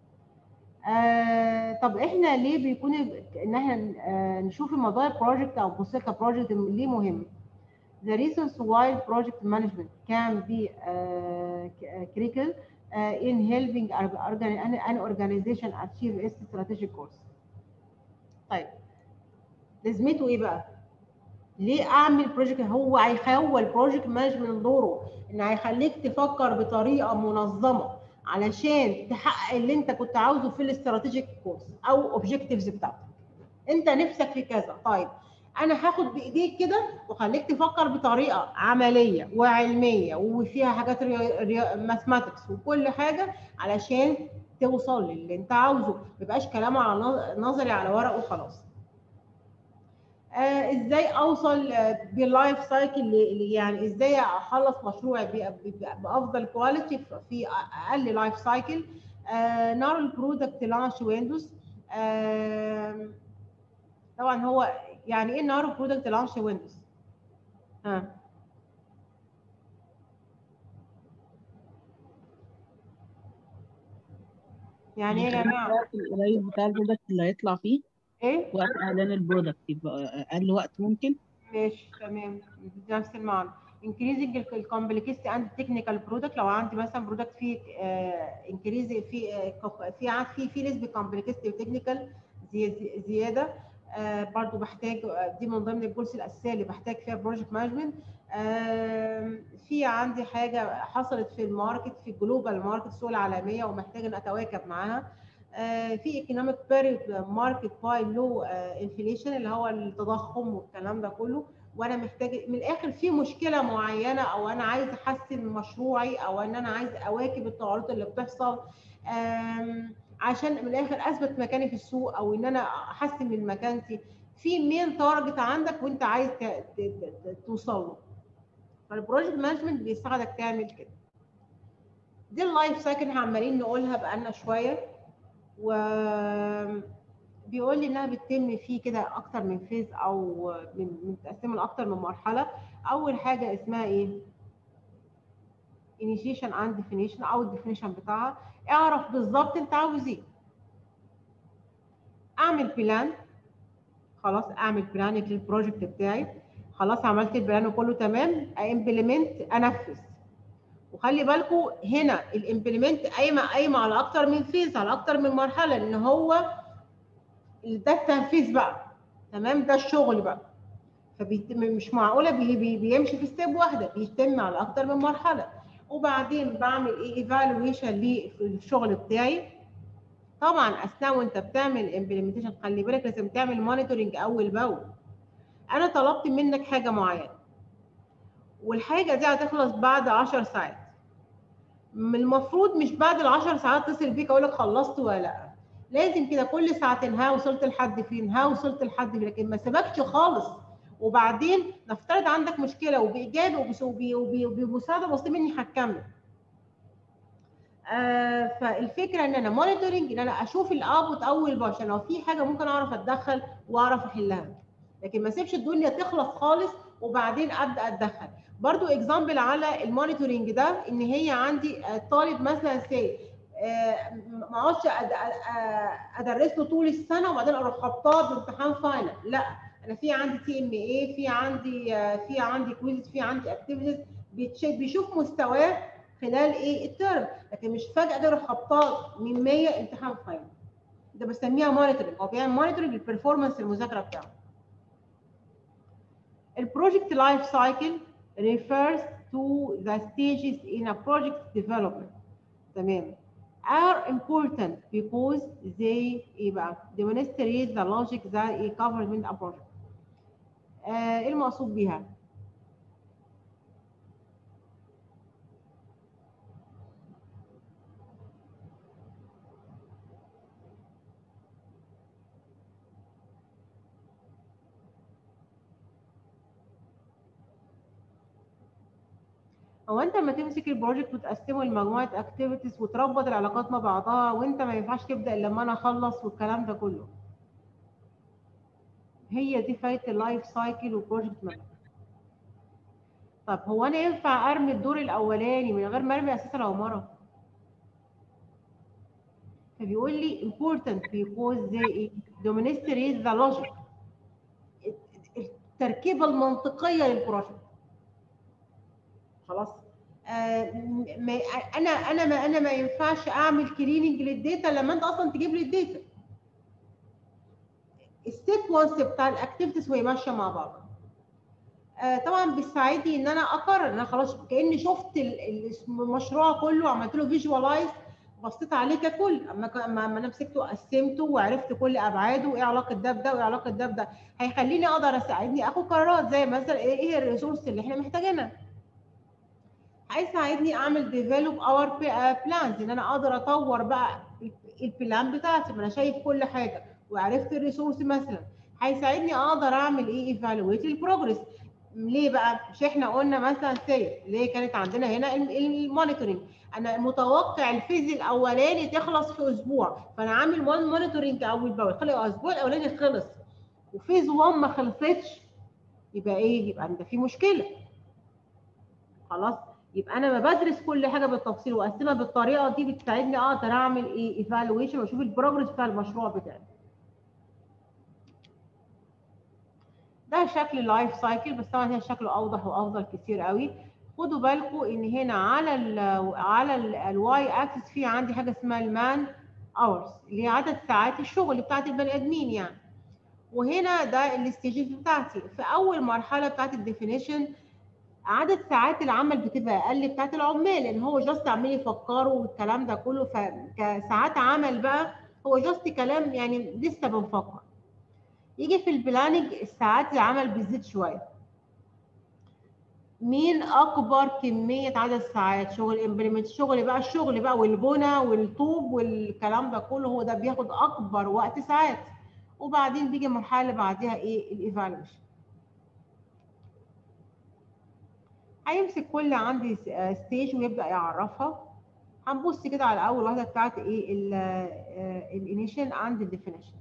آه طب احنا ليه بيكون ان احنا آه نشوف الموضوع البروجكت او بوسيكا بروجكت ليه مهم The reasons why project management can be uh, critical uh, in helping an organization achieve its strategic goals. طيب لازمته ايه بقى؟ ليه اعمل بروجكت هو هيخول بروجكت مانجمنت دوره ان هيخليك تفكر بطريقه منظمه علشان تحقق اللي انت كنت عاوزه في الاستراتيجيك كورس او اوبجكتيفز بتاعتك انت نفسك في كذا طيب انا هاخد بايديك كده واخليك تفكر بطريقه عمليه وعلميه وفيها حاجات ماثماتكس وكل حاجه علشان توصل للي انت عاوزه ما يبقاش كلام على نظري على ورق وخلاص آه ازاي اوصل آه باللايف سايكل يعني ازاي اخلص مشروعي بافضل كواليتي في اقل لايف سايكل آه نار البرودكت لانش ويندوز آه طبعا هو يعني ايه نار برودكت لانش ويندوز ها يعني ايه يا جماعه الوقت القليل بتاع البرودكت اللي هيطلع فيه ايه وقت اعلان البرودكت يبقى اقل وقت ممكن ماشي تمام نفس المعنى increasing الكومبلكسيتي عند التكنيكال برودكت لو عندي مثلا برودكت فيه انكريز في آه في في في نسبه كومبلكسيتي وتكنيكال زياده آه برضو بحتاج دي من ضمن الجولز الاساسيه اللي بحتاج فيها بروجكت مانجمنت آه في عندي حاجه حصلت في الماركت في الجلوبال ماركت السوق العالميه ومحتاج ان اتواكب معاها آه في ايكونوميك بيريود ماركت باي لو انفليشن اللي هو التضخم والكلام ده كله وانا محتاج من الاخر في مشكله معينه او انا عايز احسن مشروعي او ان انا عايز اواكب التغيرات اللي بتحصل عشان من الاخر اثبت مكاني في السوق او ان انا احسن من مكانتي في مين تارجت عندك وانت عايز توصل له فالبروجكت مانجمنت بيساعدك تعمل كده دي اللايف سايكل احنا عمالين نقولها بقالنا شويه و بيقول لي انها بتتم فيه كده اكتر من فيز او من متقسمه لاكتر من مرحله اول حاجه اسمها ايه initiation and definition او الديفينيشن بتاعها اعرف بالظبط انت عاوز ايه اعمل بلان خلاص اعمل بلان للبروجكت بتاعي خلاص عملت البلان وكله تمام امبلمنت انفذ وخلي بالكم هنا الامبلمنت قايمه قايمه على اكتر من فيز على اكتر من مرحله لان هو ده التنفيذ بقى تمام ده الشغل بقى فمش معقوله بي بي بيمشي في ستيب واحده بيتم على اكتر من مرحله وبعدين بعمل ايه ايفالويشن للشغل بتاعي طبعا اثناء وانت بتعمل امبلمنتيشن خلي بالك لازم تعمل مونيتورنج اول باول انا طلبت منك حاجه معينه والحاجه دي هتخلص بعد 10 ساعات المفروض مش بعد ال 10 ساعات اتصل بيك اقول لك خلصت ولا لا لازم كده كل ساعتين ها وصلت لحد فين ها وصلت لحد فين لكن ما سيبكش خالص وبعدين نفترض عندك مشكله وبايجابي وبمساعده بسيطه مني هتكمل آه فالفكره ان انا مونيتورنج ان انا اشوف الاوتبوت اول باول عشان لو في حاجه ممكن اعرف اتدخل واعرف احلها لكن ما اسيبش الدنيا تخلص خالص وبعدين ابدا اتدخل برضو اكزامبل على المونيتورنج ده ان هي عندي طالب مثلا سي ما اقعدش ادرس له طول السنه وبعدين اروح حاطاه بامتحان فاينل لا انا في عندي تي ام اي في عندي في عندي كويز في عندي اكتيفيتيز بيشوف مستواه خلال ايه الترم لكن مش فجاه ده اروح حاطاه من 100 امتحان فاينل ده بسميها مونيتورنج هو بيعمل مونيتورنج للبرفورمانس المذاكره بتاعه البروجكت لايف سايكل refers to the stages in a project development تمام are important because they ايه بقى demonstrate the logic that a government a project آه ايه المقصود بيها هو انت لما تمسك البروجكت وتقسمه لمجموعه اكتيفيتيز وتربط العلاقات مع بعضها وانت ما ينفعش تبدا الا لما انا اخلص والكلام ده كله هي دي فايده اللايف سايكل والبروجكت مانجمنت طب هو انا ينفع ارمي الدور الاولاني من غير ما ارمي اساس العماره فبيقول لي important because they demonstrate the logic التركيبه المنطقيه للبروجكت خلاص آه ما انا انا ما انا ما ينفعش اعمل كليننج للداتا لما انت اصلا تجيب لي الداتا السيكونس بتاع الاكتيفيتيز وهي ماشيه مع بعض آه طبعا بيساعدني ان انا اقرر ان انا خلاص كاني شفت المشروع كله عملت له فيجوالايز بصيت عليه ككل اما اما انا مسكته وقسمته وعرفت كل ابعاده وايه علاقه ده بده وايه علاقه ده بده هيخليني اقدر اساعدني اخد قرارات زي مثلا ايه ايه الريسورس اللي احنا محتاجينها هيساعدني اعمل ديفلوب اور بلانز ان انا اقدر اطور بقى البلان بتاعتي ما انا شايف كل حاجه وعرفت الريسورس مثلا هيساعدني اقدر اعمل ايه ايفالويت البروجرس ليه بقى مش احنا قلنا مثلا سي ليه كانت عندنا هنا المونيتورنج انا متوقع الفيز الاولاني تخلص في اسبوع فانا عامل وان مونيتورنج اول باول خلي الاسبوع الاولاني خلص وفيز 1 ما خلصتش يبقى ايه يبقى انت في مشكله خلاص يبقى انا ما بدرس كل حاجه بالتفصيل واقسمها بالطريقه دي بتساعدني اقدر اعمل ايه ايفالويشن واشوف البروجرس بتاع المشروع بتاعي ده شكل اللايف سايكل بس طبعا هي شكله اوضح وافضل كتير قوي خدوا بالكم ان هنا على ال على الواي اكسس في عندي حاجه اسمها المان اورز اللي هي عدد ساعات الشغل بتاعت البني ادمين يعني وهنا ده الستيجز بتاعتي في اول مرحله بتاعت الديفينيشن عدد ساعات العمل بتبقى اقل بتاعت العمال لان هو جاست عمال يفكروا والكلام ده كله فكساعات عمل بقى هو جاست كلام يعني لسه بنفكر يجي في البلاننج الساعات العمل بتزيد شويه مين اكبر كميه عدد ساعات شغل امبلمنت شغل بقى الشغل بقى والبنى والطوب والكلام ده كله هو ده بياخد اكبر وقت ساعات وبعدين بيجي المرحله اللي بعديها ايه الايفالويشن هيمسك كل عندي ستيج ويبدا يعرفها هنبص كده على اول واحده بتاعت ايه الانيشن عند الديفينيشن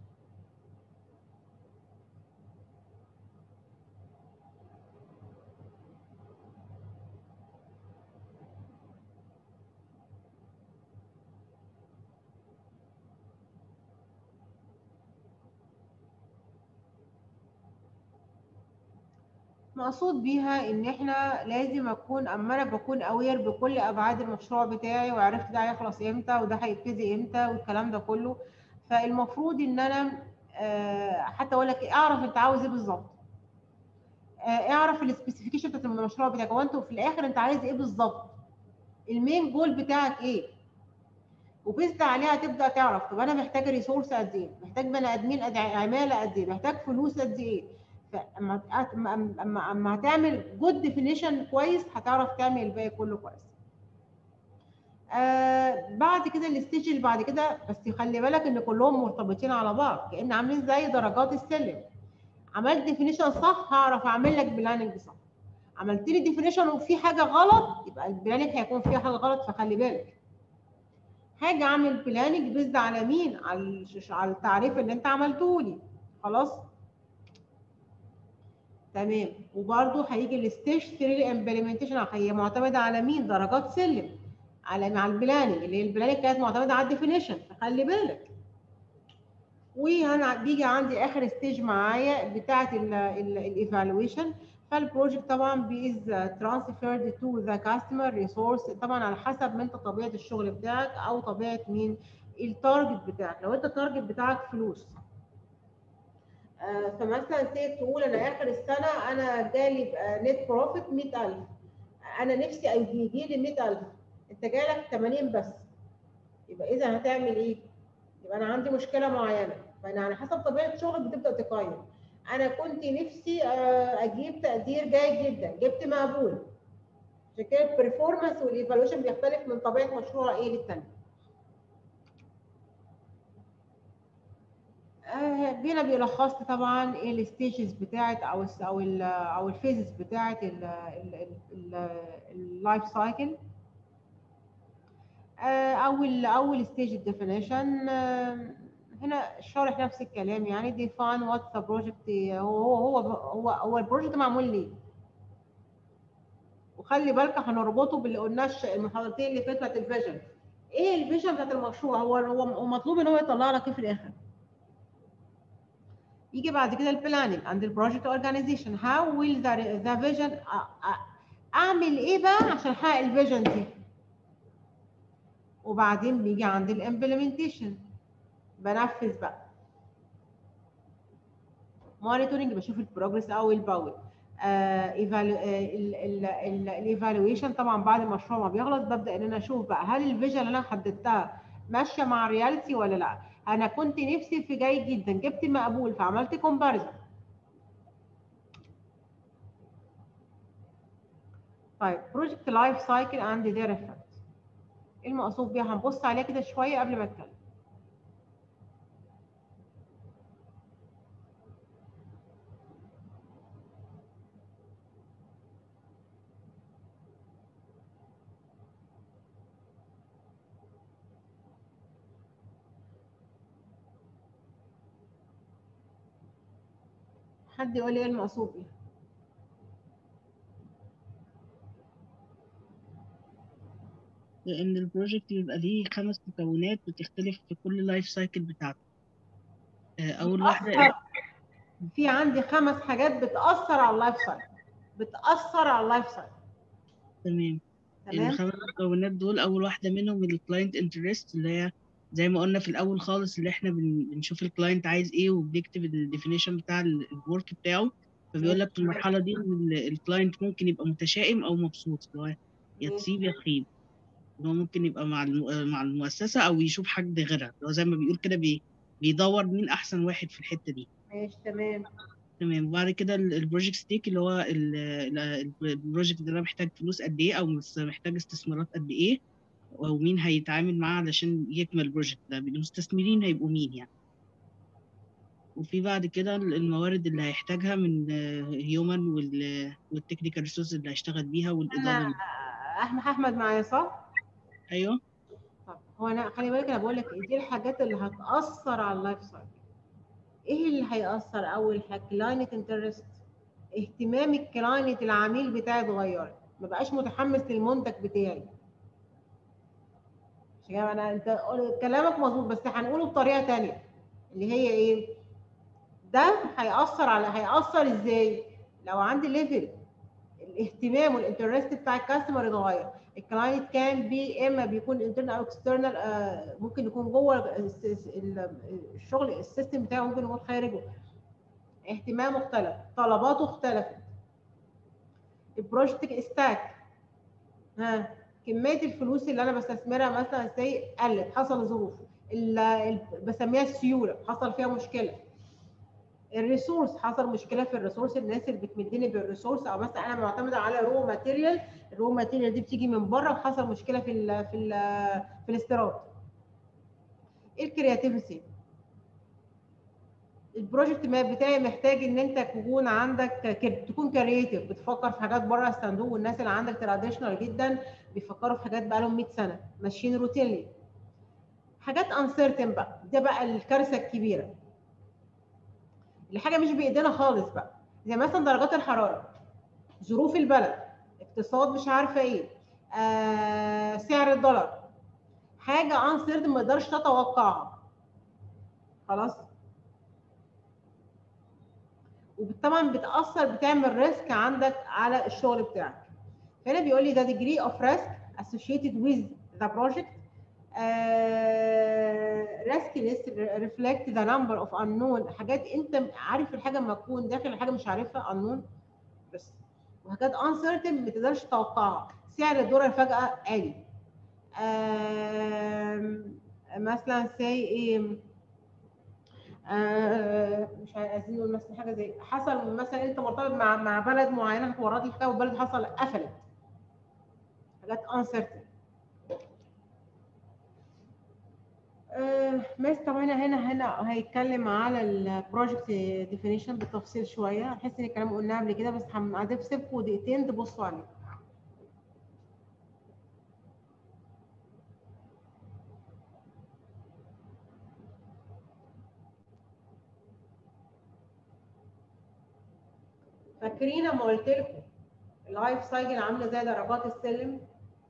مقصود بيها ان احنا لازم اكون اما انا بكون اوير بكل ابعاد المشروع بتاعي وعرفت ده هيخلص امتى وده هيبتدي امتى والكلام ده كله فالمفروض ان انا حتى اقول لك اعرف انت عاوز ايه بالظبط اعرف السبيسيفيكيشن بتاعت المشروع بتاعك هو انت في الاخر انت عايز ايه بالظبط المين جول بتاعك ايه وبيزد عليها تبدا تعرف طب انا محتاج ريسورس قد ايه محتاج بني ادمين عماله قد ايه محتاج فلوس قد ايه فاما اما اما هتعمل جود ديفينيشن كويس هتعرف تعمل الباقي كله كويس آه بعد كده الستيج اللي بعد كده بس خلي بالك ان كلهم مرتبطين على بعض كان عاملين زي درجات السلم عملت ديفينيشن صح هعرف اعمل لك بلاننج صح عملت لي ديفينيشن وفي حاجه غلط يبقى البلاننج هيكون فيها حاجه غلط فخلي بالك حاجه اعمل بلاننج بيزد على مين على على التعريف اللي انت عملته لي خلاص تمام وبرده هيجي الستيج 3 امبلمنتيشن هي معتمده على مين درجات سلم على مع البلاننج اللي هي البلاننج كانت معتمده على الديفينيشن فخلي بالك وهنا بيجي عندي اخر ستيج معايا بتاعه الايفالويشن فالبروجكت طبعا بيز ترانسفيرد تو ذا كاستمر ريسورس طبعا على حسب ما انت طبيعه الشغل بتاعك او طبيعه مين التارجت بتاعك لو انت التارجت بتاعك فلوس آه فمثلا سي تقول انا اخر السنه انا جالي نت بروفيت 100000 انا نفسي يجي لي 100000 انت جالك 80 بس يبقى اذا هتعمل ايه؟ يبقى انا عندي مشكله معينه فانا على حسب طبيعه شغلك بتبدا تقيم انا كنت نفسي اجيب تقدير جيد جدا جبت مقبول عشان كده البرفورمانس والايفالويشن بيختلف من طبيعه مشروع ايه للتاني هنا بيلخص لي طبعا ايه الستيجز بتاعت او ال او ال او الفيزز بتاعت اللايف سايكل اول اول ستيج الديفينيشن هنا الشارح نفس الكلام يعني define what the project هو هو هو هو, هو البروجكت معمول ليه وخلي بالك هنربطه باللي قلناه الش- المحاضرتين اللي فاتوا بتاعت الفيجن ايه الفيجن بتاعت المشروع هو هو هو مطلوب ان هو يطلع لك ايه في الاخر يجي بعد كده البلاننج عند البروجكت اورجانيزيشن هاو ويل ذا فيجن اعمل ايه بقى عشان احقق الفيجن دي وبعدين بيجي عند الامبلمنتيشن بنفذ بقى مونيتورنج بشوف البروجرس اول باول الايفالويشن طبعا بعد المشروع ما بيخلص ببدا ان انا اشوف بقى هل الفيجن اللي انا حددتها ماشيه مع الرياليتي ولا لا انا كنت نفسي في جيد جدا جبت مقبول فعملت كومباريزون طيب بروجكت لايف سايكل اند ذير افكت ايه المقصود بيها هنبص عليها كده شويه قبل ما اتكلم حد يقول لي ايه المقصود بيها لان البروجكت بيبقى ليه خمس مكونات بتختلف في كل لايف سايكل بتاعته آه، اول واحده بتأثر- في عندي خمس حاجات بتاثر على اللايف سايكل بتاثر على اللايف سايكل تمام تمام الخمس مكونات دول اول واحده منهم الكلاينت انترست اللي هي زي ما قلنا في الاول خالص اللي احنا بن- بنشوف الكلاينت عايز ايه وبنكتب الديفينيشن بتاع الورك بتاعه فبيقول لك في المرحله دي إن الكلاينت ممكن يبقى متشائم او مبسوط اللي هو يا تسيب يا تخيب إن هو ممكن يبقى مع الم- مع المؤسسه او يشوف حد غيرها اللي هو زي ما بيقول كده بي بيدور مين احسن واحد في الحته دي ماشي تمام تمام وبعد كده البروجكت ستيك اللي هو ال- ال- البروجكت ده محتاج فلوس قد ايه او مس- محتاج استثمارات قد ايه ومين هيتعامل معاه علشان يكمل البروجكت ده المستثمرين هيبقوا مين يعني وفي بعد كده الموارد اللي هيحتاجها من هيومن والتكنيكال ريسورس اللي هيشتغل بيها والاداره انا احمد احمد معايا صح ايوه طب هو انا خلي بالك انا بقول لك دي الحاجات اللي هتاثر على اللايف سايكل ايه اللي هياثر اول حاجه كلاينت انترست اهتمام الكلاينت العميل بتاعي اتغير ما بقاش متحمس للمنتج بتاعي عشان كده انا انت قول- كلامك مظبوط بس هنقوله بطريقه تانية اللي هي ايه ده هياثر على هياثر ازاي لو عندي ليفل الاهتمام والانترست بتاع الكاستمر اتغير الكلاينت كان بي اما بيكون انترنال او اكسترنال ممكن يكون جوه الس- الس- ال- الشغل السيستم بتاعه ممكن يكون خارجه اهتمامه اختلف طلباته اختلفت البروجكت استاك ها كميه الفلوس اللي انا بستثمرها مثلا زي قلت حصل ظروف ال- ال- بسميها السيوله حصل فيها مشكله الريسورس حصل مشكله في الريسورس الناس اللي بتمدني بالريسورس او مثلا انا معتمده على رو ماتيريال الرو ماتيريال دي بتيجي من بره وحصل مشكله في ال في ال في الاستيراد الكرياتيفيتي البروجكت ماب بتاعي محتاج ان انت تكون عندك ك- تكون كرييتيف بتفكر في حاجات بره الصندوق والناس اللي عندك تراديشنال جدا بيفكروا في حاجات بقى لهم 100 سنه ماشيين روتينلي حاجات انسرتن بقى ده بقى الكارثه الكبيره اللي حاجه مش بايدينا خالص بقى زي مثلا درجات الحراره ظروف البلد اقتصاد مش عارفه ايه آه سعر الدولار حاجه انسرتن ما تقدرش تتوقعها خلاص وطبعا بتاثر بتعمل ريسك عندك على الشغل بتاعك هنا بيقول لي ده degree of risk associated with the project uh, risk list reflect the number of unknown حاجات انت عارف الحاجه لما تكون داخل الحاجه مش عارفها unknown بس وحاجات uncertain ما تقدرش تتوقعها سعر الدولار فجاه عالي آم، مثلا say ايه آه، مش عايزين نقول مثلا حاجه زي حصل مثلا انت مرتبط مع مع بلد معينه هتورط لي حاجه والبلد حصل قفلت حاجات uncertain آه، بس طبعا هنا هنا هنا هيتكلم على البروجكت ديفينيشن بالتفصيل شويه احس ان الكلام قلناه قبل كده بس هضيف سيبكم دقيقتين تبصوا عليه فاكرين لما قلت لكم اللايف سايكل عامله زي درجات السلم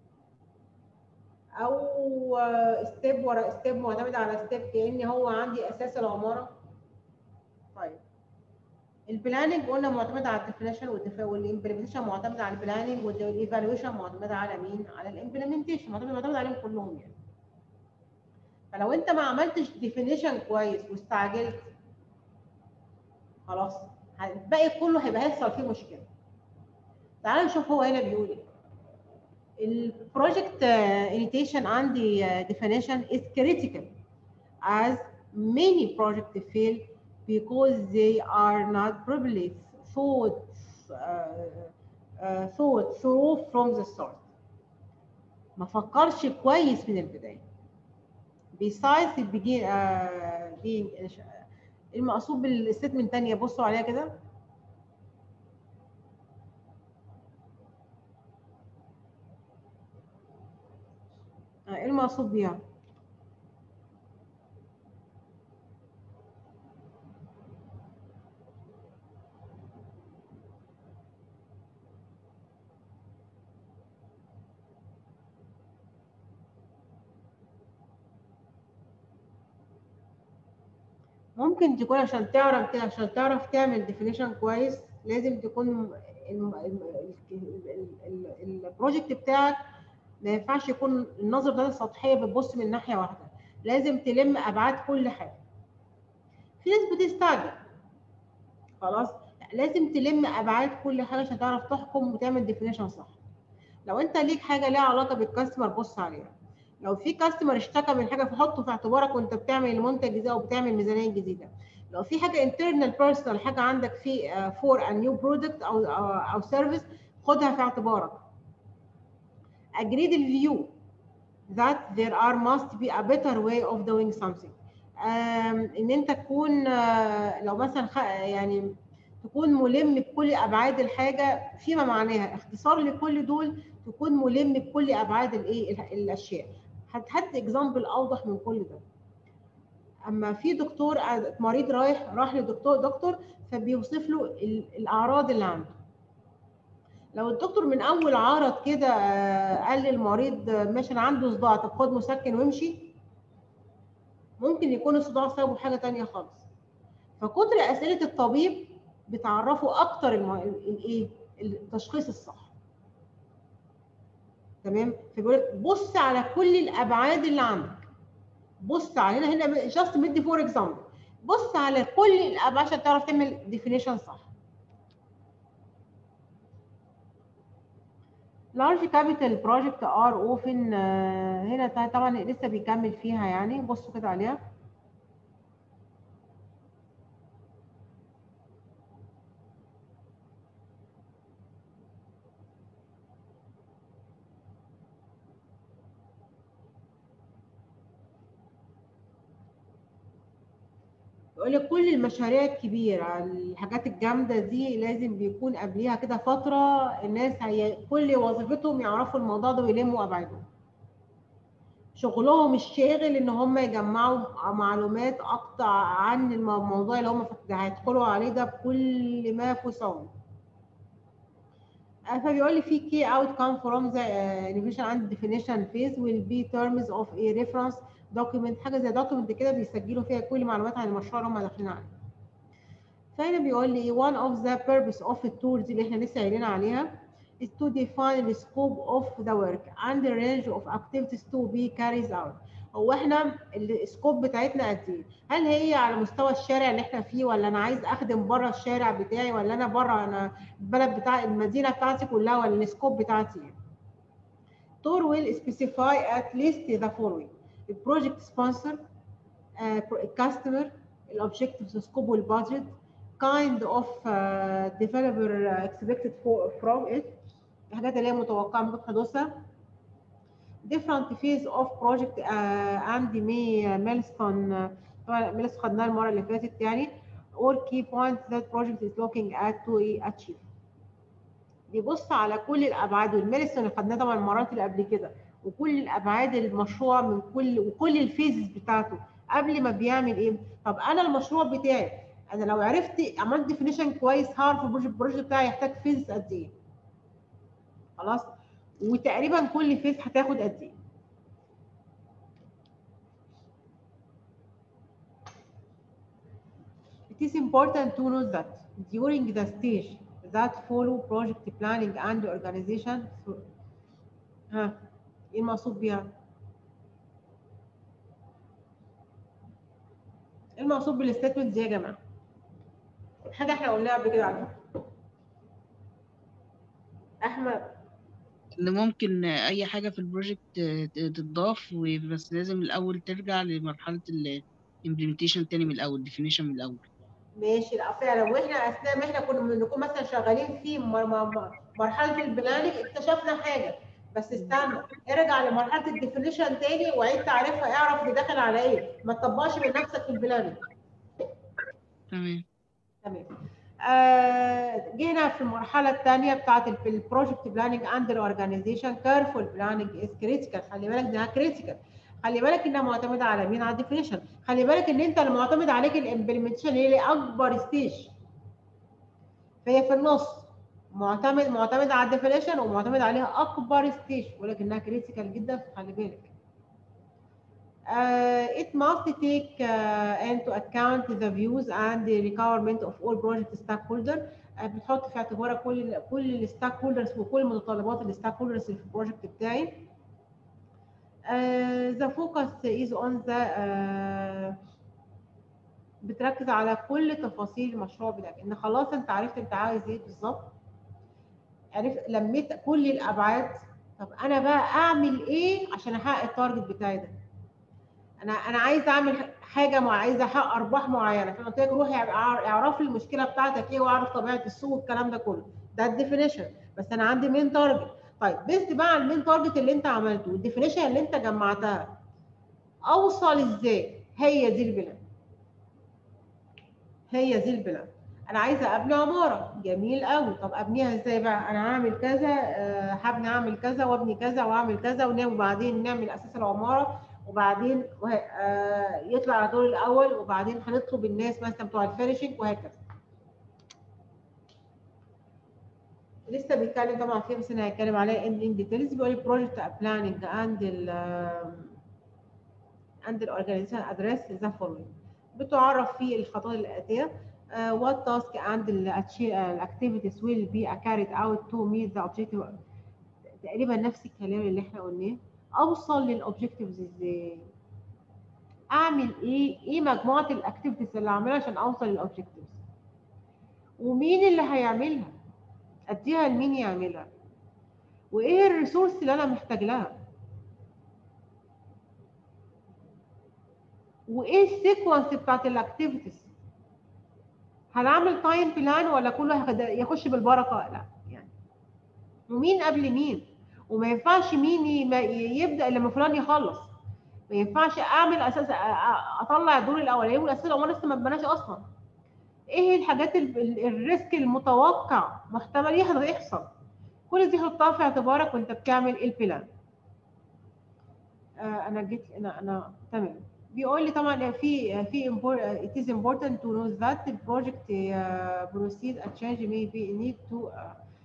او ستيب ورا ستيب معتمد على ستيب كاني هو عندي اساس العماره طيب البلاننج قلنا معتمد على الديفينيشن والامبلمنتيشن معتمد على البلاننج والايفالويشن معتمد على مين؟ على الامبلمنتيشن معتمد معتمد عليهم كلهم يعني فلو انت ما عملتش ديفينيشن كويس واستعجلت خلاص الباقي كله هيبقى هيحصل فيه مشكله تعالوا نشوف هو هنا بيقول ايه البروجكت initiation عندي uh, definition is critical as many projects fail because they are not properly thought uh, uh, thought through from the start ما فكرش كويس من البدايه besides it begin uh, being المقصود بالستمنت الثانيه بصوا عليها كده ايه المقصود بيها؟ ممكن تكون عشان تعرف عشان تعرف تعمل ديفينيشن كويس لازم تكون البروجكت بتاعك ما ينفعش يكون النظره بتاعتك سطحيه بتبص من ناحيه واحده لازم تلم ابعاد كل حاجه في ناس بتستعجل خلاص لازم تلم ابعاد كل حاجه عشان تعرف تحكم وتعمل ديفينيشن صح لو انت ليك حاجه ليها علاقه بالكاستمر بص عليها لو في كاستمر اشتكى من حاجه فحطه في اعتبارك وانت بتعمل المنتج ده او بتعمل ميزانيه جديده لو في حاجه انترنال بيرسونال حاجه عندك في فور ا نيو برودكت او او سيرفيس خدها في اعتبارك agreed the view that there are must be a better way of doing something um, ان انت تكون uh, لو مثلا خ... يعني تكون ملم بكل ابعاد الحاجه فيما معناها اختصار لكل دول تكون ملم بكل ابعاد الايه الاشياء هات اكزامبل اوضح من كل ده اما في دكتور مريض رايح راح لدكتور دكتور فبيوصف له الاعراض اللي عنده لو الدكتور من اول عرض كده قال للمريض ماشي انا عنده صداع طب خد مسكن وامشي ممكن يكون الصداع سببه حاجه ثانيه خالص فكتر اسئله الطبيب بتعرفه اكتر الايه التشخيص الصح تمام فبيقول لك بص على كل الابعاد اللي عندك بص على هنا هنا جاست مدي فور اكزامبل بص على كل الابعاد عشان تعرف تعمل ديفينيشن صح large capital project are often هنا طبعا لسه بيكمل فيها يعني بصوا كده عليها يقول لك كل المشاريع الكبيره الحاجات الجامده دي لازم بيكون قبليها كده فتره الناس هي كل وظيفتهم يعرفوا الموضوع ده ويلموا ابعادهم شغلهم الشاغل ان هم يجمعوا معلومات اكتر عن الموضوع اللي هم هيدخلوا عليه ده بكل ما فسهم فبيقول لي في key outcome from the uh, innovation and definition phase will be terms of a reference document حاجه زي document كده بيسجلوا فيها كل معلومات عن المشروع اللي هم داخلين عليه. فهنا بيقول لي one of the purpose of the tools اللي احنا لسه قايلين عليها is to define the scope of the work and the range of activities to be carried out. هو احنا السكوب بتاعتنا قد ايه؟ هل هي على مستوى الشارع اللي احنا فيه ولا انا عايز اخدم بره الشارع بتاعي ولا انا بره انا البلد بتاع المدينه بتاعتي كلها ولا السكوب بتاعتي ايه؟ Tor will specify at least the following. The project sponsor, uh, customer, objectives, scope والbudget, kind of uh, developer expected for, from it, الحاجات اللي هي متوقعة ممكن حدوثها. different phase of project uh, and milestone طبعا milestone خدناها المرة اللي فاتت يعني or key points that project is looking at to achieve. بيبص على كل الابعاد والميلستون اللي خدناه طبعا المرات اللي قبل كده وكل الابعاد المشروع من كل وكل الفيزز بتاعته قبل ما بيعمل ايه؟ طب انا المشروع بتاعي انا لو عرفت عملت ديفينيشن كويس هعرف البروجكت البروجكت بتاعي يحتاج فيز قد ايه خلاص وتقريبا كل فيز هتاخد قد ايه It is important to note that during the stage that follow project planning and organization ها ايه المقصود بيها؟ ايه المقصود بالستيتمنت دي يا جماعه؟ حاجه احنا قلناها قبل كده على فكره احمد ان ممكن اي حاجه في البروجكت تتضاف بس لازم الاول ترجع لمرحله الامبلمنتيشن تاني من الاول ديفينيشن من الاول ماشي لا فعلا واحنا اثناء ما احنا كنا بنكون مثلا شغالين في مر- مر- مرحله البلاننج اكتشفنا حاجه بس استنى ارجع لمرحله الديفينيشن تاني وعيد تعرفها اعرف اللي داخل على ايه ما تطبقش من نفسك في البلاننج تمام تمام آه جينا في المرحله الثانيه بتاعت البروجكت بلاننج اند الاورجنايزيشن كيرفول بلاننج از كريتيكال خلي بالك ده كريتيكال خلي بالك انها معتمده على مين على الديفينيشن خلي بالك ان انت اللي معتمد عليك الامبلمنتيشن هي اللي اكبر ستيج فهي في النص معتمد معتمد على الديفينيشن ومعتمد عليها اكبر ستيج ولكنها كريتيكال جدا فخلي بالك Uh, it must take uh, into account the views and the requirement of all project stakeholders. Uh, بتحط في اعتبارك كل كل الستيك هولدرز وكل متطلبات الستيك هولدرز اللي في البروجكت بتاعي. Uh, the focus is on the uh, بتركز على كل تفاصيل المشروع بتاعك ان خلاص انت عرفت انت عايز ايه بالظبط عرفت لميت كل الابعاد طب انا بقى اعمل ايه عشان احقق التارجت بتاعي ده انا انا عايز اعمل حاجه مع عايز احقق ارباح معينه فانا قلت لك روح اعرف لي المشكله بتاعتك ايه واعرف طبيعه السوق والكلام ده كله ده الديفينيشن بس انا عندي مين تارجت طيب بيست بقى على المين تارجت اللي انت عملته والديفينيشن اللي انت جمعتها اوصل ازاي هي دي البلان هي دي البلان انا عايزه ابني عماره جميل قوي طب ابنيها ازاي بقى انا هعمل كذا أه هبني اعمل كذا وابني كذا واعمل كذا وبعدين نعمل اساس العماره وبعدين آه يطلع على الدور الاول وبعدين هنطلب الناس مثلا بتوع الفينشنج وهكذا لسه بيتكلم طبعا في بس انا هتكلم عليها ان ديتيلز بيقول بروجكت بلاننج اند ال اند الاورجانيزيشن ادريس ذا فولوينج بتعرف في الخطوات الاتيه what task and the activities will be carried out to meet the objective تقريبا نفس الكلام اللي احنا قلناه اوصل للاوبجكتيفز ازاي اعمل ايه ايه مجموعه الاكتيفيتيز اللي اعملها عشان اوصل للاوبجكتيفز ومين اللي هيعملها اديها لمين يعملها وايه الريسورس اللي انا محتاج لها وايه السيكونس بتاعت الاكتيفيتيز هنعمل تايم بلان ولا كله يخش بالبركه لا يعني ومين قبل مين وما ينفعش مين يبدا لما فلان يخلص ما ينفعش اعمل اساس اطلع الدور الاولاني والاساس الاولاني لسه ما اتبناش اصلا ايه الحاجات الريسك المتوقع محتمل يحصل كل دي حطها في اعتبارك وانت بتعمل البلان آه انا جيت انا انا تمام بيقول لي طبعا في في it is important to know that the project uh, proceed a change may be need to uh,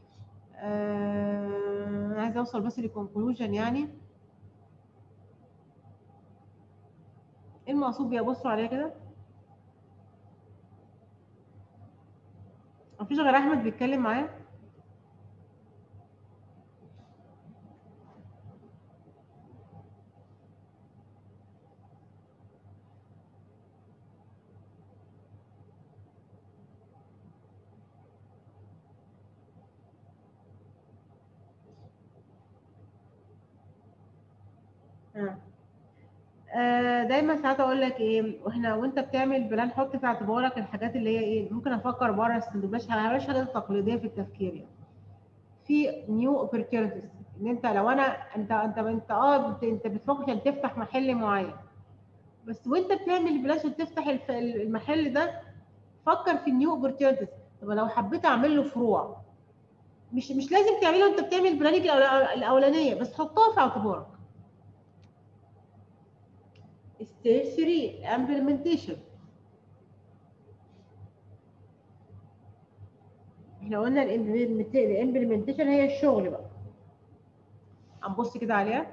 آه عايزه اوصل بس لكونكلوجن يعني ايه المقصود بيها بصوا عليها كده مفيش غير احمد بيتكلم معايا دايما ساعات اقول لك ايه واحنا وانت بتعمل بلان حط في اعتبارك الحاجات اللي هي ايه ممكن افكر بره الصندوق بلاش بلاش حاجات تقليديه في التفكير يعني في نيو اوبورتيونيتيز ان انت لو انا انت انت انت اه انت بتفكر عشان تفتح محل معين بس وانت بتعمل بلان عشان تفتح المحل ده فكر في النيو اوبورتيونيتيز طب لو حبيت اعمل له فروع مش مش لازم تعمله وانت بتعمل بلانك الاولانيه بس حطها في اعتبارك ستيج 3 implementation احنا قلنا الامبلمنتيشن هي الشغل بقى هنبص كده عليها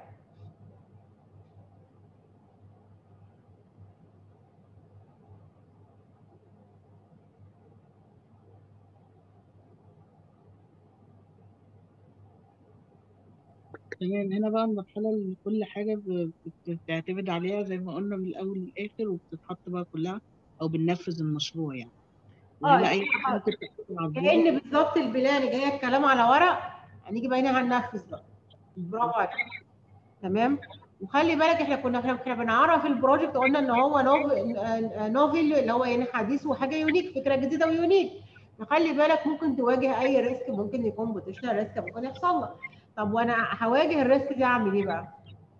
تمام هنا بقى المرحلة اللي كل حاجة ب- بت- بتعتمد عليها زي ما قلنا من الأول للآخر وبتتحط بقى كلها أو بننفذ المشروع يعني اه وهنا أي حاجة يعني ممكن تكتب على البورد كأن بالظبط البلان جايه الكلام على ورق هنيجي بقى هنا هننفذ بقى برافو عليك تمام وخلي بالك احنا كنا احنا احنا بنعرف البروجكت قلنا ان هو نوفل اللي هو يعني حديث وحاجه يونيك فكره جديده ويونيك فخلي بالك ممكن تواجه اي ريسك ممكن يكون بوتنشال ريسك ممكن يحصل لك طب وانا هواجه الريسك دي اعمل ايه بقى؟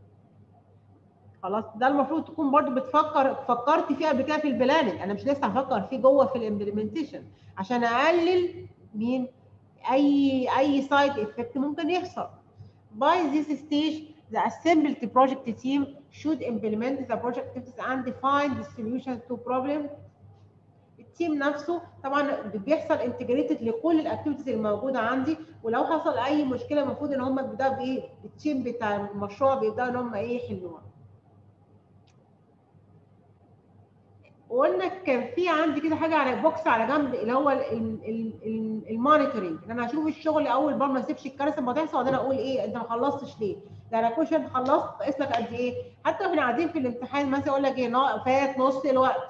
خلاص ده المفروض تكون برضو بتفكر فكرت فيه قبل كده في البلاننج انا مش لسه هفكر فيه جوه في الامبلمنتيشن عشان اقلل مين اي اي سايد افكت ممكن يحصل by this stage the assembled project team should implement the project activities and define the solution to problem التيم نفسه طبعا بيحصل انتجريتد لكل الاكتيفيتيز الموجوده عندي ولو حصل اي مشكله المفروض ان هم بيبداوا بايه التيم بتاع المشروع بيبداوا ان هم ايه يحلوها وقلنا كان في عندي كده حاجه على بوكس على جنب اللي هو المونيتورنج ان انا اشوف الشغل اول بار ما اسيبش الكارثه ما تحصل وبعدين اقول ايه انت ما خلصتش ليه؟ ده انا كوشن خلصت قيس لك قد ايه؟ حتى واحنا قاعدين في الامتحان مثلا يقول لك ايه نا- فات نص الوقت.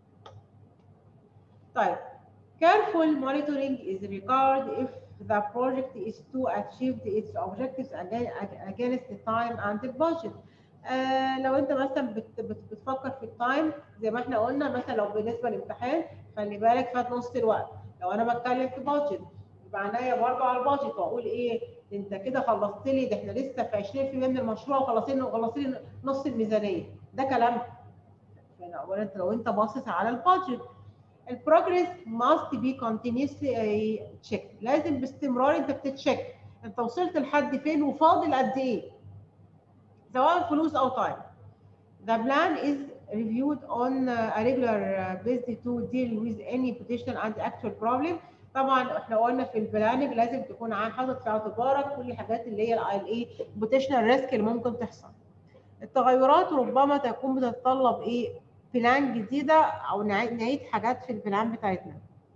طيب careful monitoring is required if the project is to achieve its objectives again- against the time and the budget. آه لو انت مثلا بت بت بتفكر في التايم زي ما احنا قلنا مثلا لو بالنسبه للامتحان خلي بالك فات نص الوقت لو انا بتكلم في بادجت يبقى عينيا برضه على البادجت واقول ايه انت كده خلصت لي ده احنا لسه في 20% من المشروع وخلصتي وخلصتي لي نص الميزانيه ده كلام يعني اولا انت لو انت باصص على البادجت البروجرس must be continuously checked لازم باستمرار انت بتتشيك انت وصلت لحد فين وفاضل قد ايه سواء فلوس او تايم. The plan is reviewed on a regular basis to deal with any potential and actual problem. طبعا احنا قلنا في البلاننج لازم تكون عا- حاطط في اعتبارك كل الحاجات اللي هي الايه بوتنشال ريسك اللي ممكن تحصل. التغيرات ربما تكون بتتطلب ايه بلان جديده او نعيد نعيد حاجات في البلان بتاعتنا.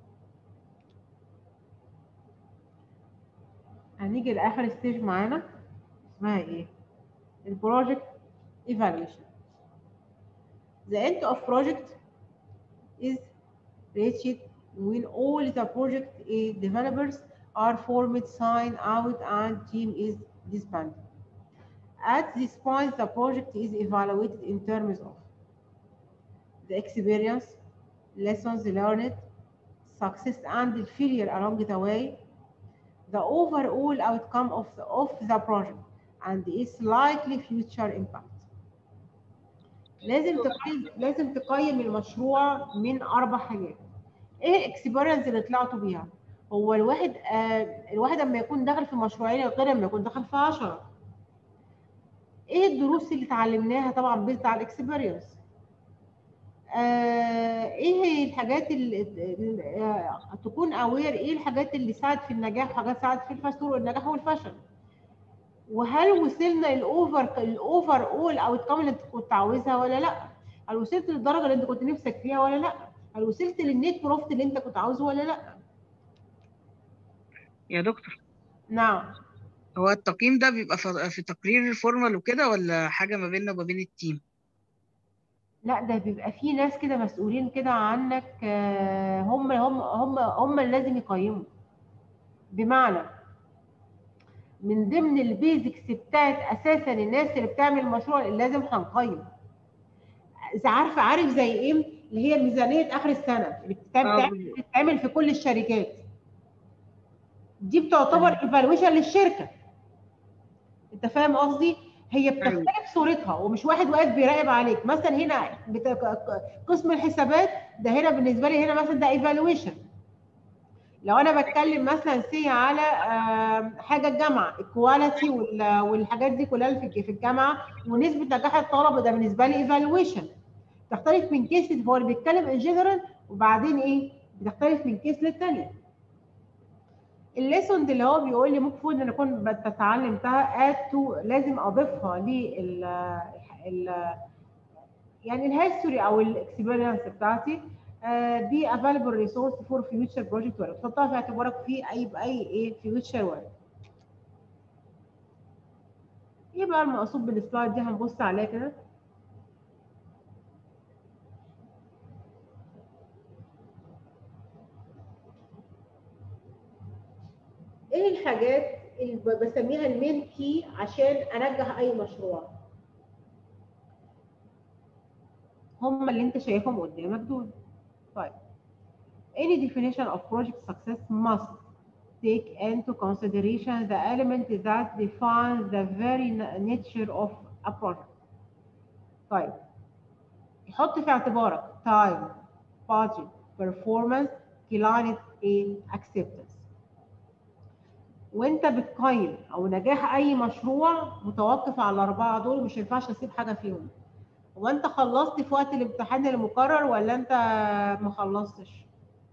هنيجي لاخر ستيج معانا اسمها ايه؟ البروجكت evaluation. The end of project is reached when all the project eh, developers are formed, signed out, and team is disbanded. At this point, the project is evaluated in terms of the experience, lessons learned, success and failure along the way, the overall outcome of the, of the project, and its likely future impact. لازم تقيم لازم تقيم المشروع من اربع حاجات. ايه الاكسبيرينس اللي طلعتوا بيها؟ هو الواحد آه الواحد لما يكون داخل في مشروعين غير لما يكون داخل في 10. ايه الدروس اللي اتعلمناها طبعا بيزد على الاكسبيرينس؟ آه ايه هي الحاجات اللي اللي- آه تكون اوير ايه الحاجات اللي ساعد في النجاح وحاجات ساعد في الفشل النجاح والفشل؟ وهل وصلنا الاوفر الاوفر اول اوت كام اللي انت كنت عاوزها ولا لا؟ هل وصلت للدرجه اللي انت كنت نفسك فيها ولا لا؟ هل وصلت للنت بروفيت اللي انت كنت عاوزه ولا لا؟ يا دكتور نعم هو التقييم ده بيبقى في في تقرير فورمال وكده ولا حاجة ما بيننا وما بين التيم؟ لا ده بيبقى في ناس كده مسؤولين كده عنك آه، هم هم هم هم اللي لازم يقيموا بمعنى من ضمن البيزكس بتاعت اساسا الناس اللي بتعمل المشروع اللي لازم هنقيم اذا عارفه عارف زي ايه اللي هي ميزانيه اخر السنه اللي بتتعمل آه، بتتعمل- بتتعمل في كل الشركات دي بتعتبر ايفالويشن للشركه انت فاهم قصدي هي بتختلف صورتها ومش واحد واقف بيراقب عليك مثلا هنا بت... قسم الحسابات ده هنا بالنسبه لي هنا مثلا ده ايفالويشن لو انا بتكلم مثلا سي على آم، حاجه الجامعه الكواليتي وال- والحاجات دي كلها اللي في في الجامعه ونسبه نجاح الطلبه ده بالنسبه لي ايفالويشن تختلف من كيس هو اللي بيتكلم ان جنرال وبعدين ايه بتختلف من كيس للتانيه الليسون اللي هو بيقول لي المفروض ان انا اكون اتعلمتها اد تو لازم اضيفها لل ال يعني الهيستوري او الاكسبيرينس بتاعتي دي افيلبل ريسورس فور فيوتشر بروجكت ورك تحطها في اعتبارك في اي باي ايه فيوتشر ورك ايه بقى المقصود بالسلايد دي هنبص عليها كده ايه الحاجات اللي بسميها المين كي عشان انجح اي مشروع هم اللي انت شايفهم قدامك دول طيب any definition of project success must take into consideration the element that defines the very nature of a project طيب حط في اعتبارك time budget performance client acceptance وانت بتقيم او نجاح اي مشروع متوقف على الاربعه دول مش ينفعش اسيب حاجه فيهم هو انت خلصت في وقت الامتحان المقرر ولا انت ما خلصتش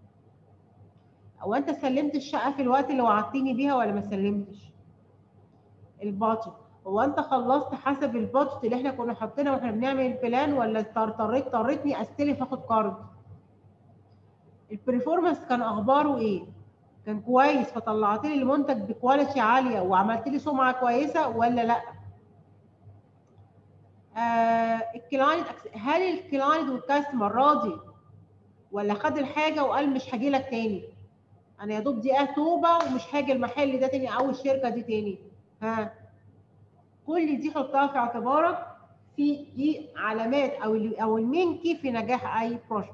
او انت سلمت الشقه في الوقت اللي وعدتني بيها ولا ما سلمتش البادجت هو انت خلصت حسب البادجت اللي احنا كنا حاطينها واحنا بنعمل البلان ولا اضطريت اضطريتني استلف اخد كارد البرفورمانس كان اخباره ايه كان كويس فطلعت لي المنتج بكواليتي عاليه وعملت لي سمعه كويسه ولا لا آه الكلاينت هل الكلاينت والكاستمر راضي ولا خد الحاجه وقال مش هاجي لك تاني انا يا دوب دي توبه ومش هاجي المحل ده تاني او الشركه دي تاني ها كل دي حطها في اعتبارك في دي علامات او او المين كي في نجاح اي بروجكت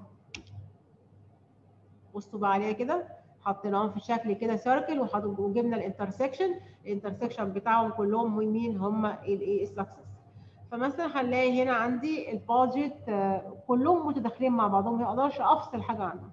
بصوا بقى عليها كده حطيناهم في شكل كده سيركل وجبنا الانترسكشن الانترسكشن بتاعهم كلهم مين هم الايه السكسس فمثلا هنلاقي هنا عندي البادجت كلهم متداخلين مع بعضهم ما اقدرش افصل حاجه عنهم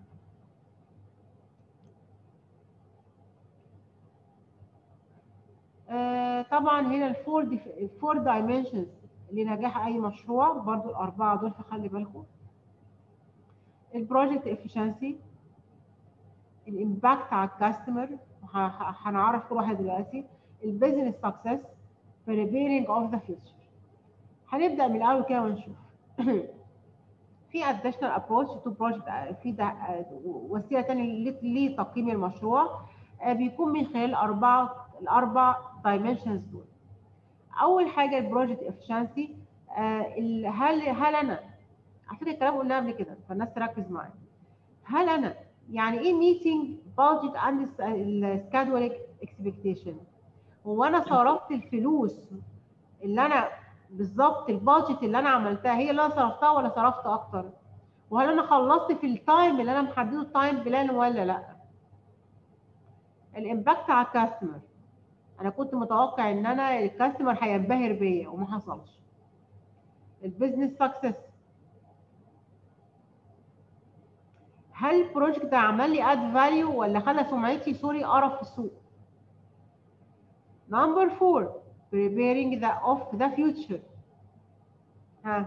طبعا هنا الفور الفور دايمنشنز لنجاح اي مشروع برضو الاربعه دول فخلي بالكم البروجكت افشنسي الامباكت على الكاستمر هنعرف كل واحد دلوقتي البيزنس سكسس preparing of the future هنبدا من الاول كده ونشوف في additional approach to project في ده وسيله ثانيه لتقييم المشروع بيكون من خلال اربعه الاربع dimensions دول اول حاجه البروجكت افشنسي هل هل انا على فكره الكلام قلناه قبل كده فالناس تركز معايا هل انا يعني ايه ميتنج بادجت اند سكادولينج اكسبكتيشن هو انا صرفت الفلوس اللي انا بالظبط البادجت اللي انا عملتها هي اللي انا صرفتها ولا صرفت اكتر وهل انا خلصت في التايم اللي انا محدده التايم بلان ولا لا الامباكت على الكاستمر انا كنت متوقع ان انا الكاستمر هينبهر بيا وما حصلش البيزنس سكسس هل البروجكت ده عمل لي اد فاليو ولا خلى سمعتي سوري قرف في السوق نمبر 4 preparing the of the future ها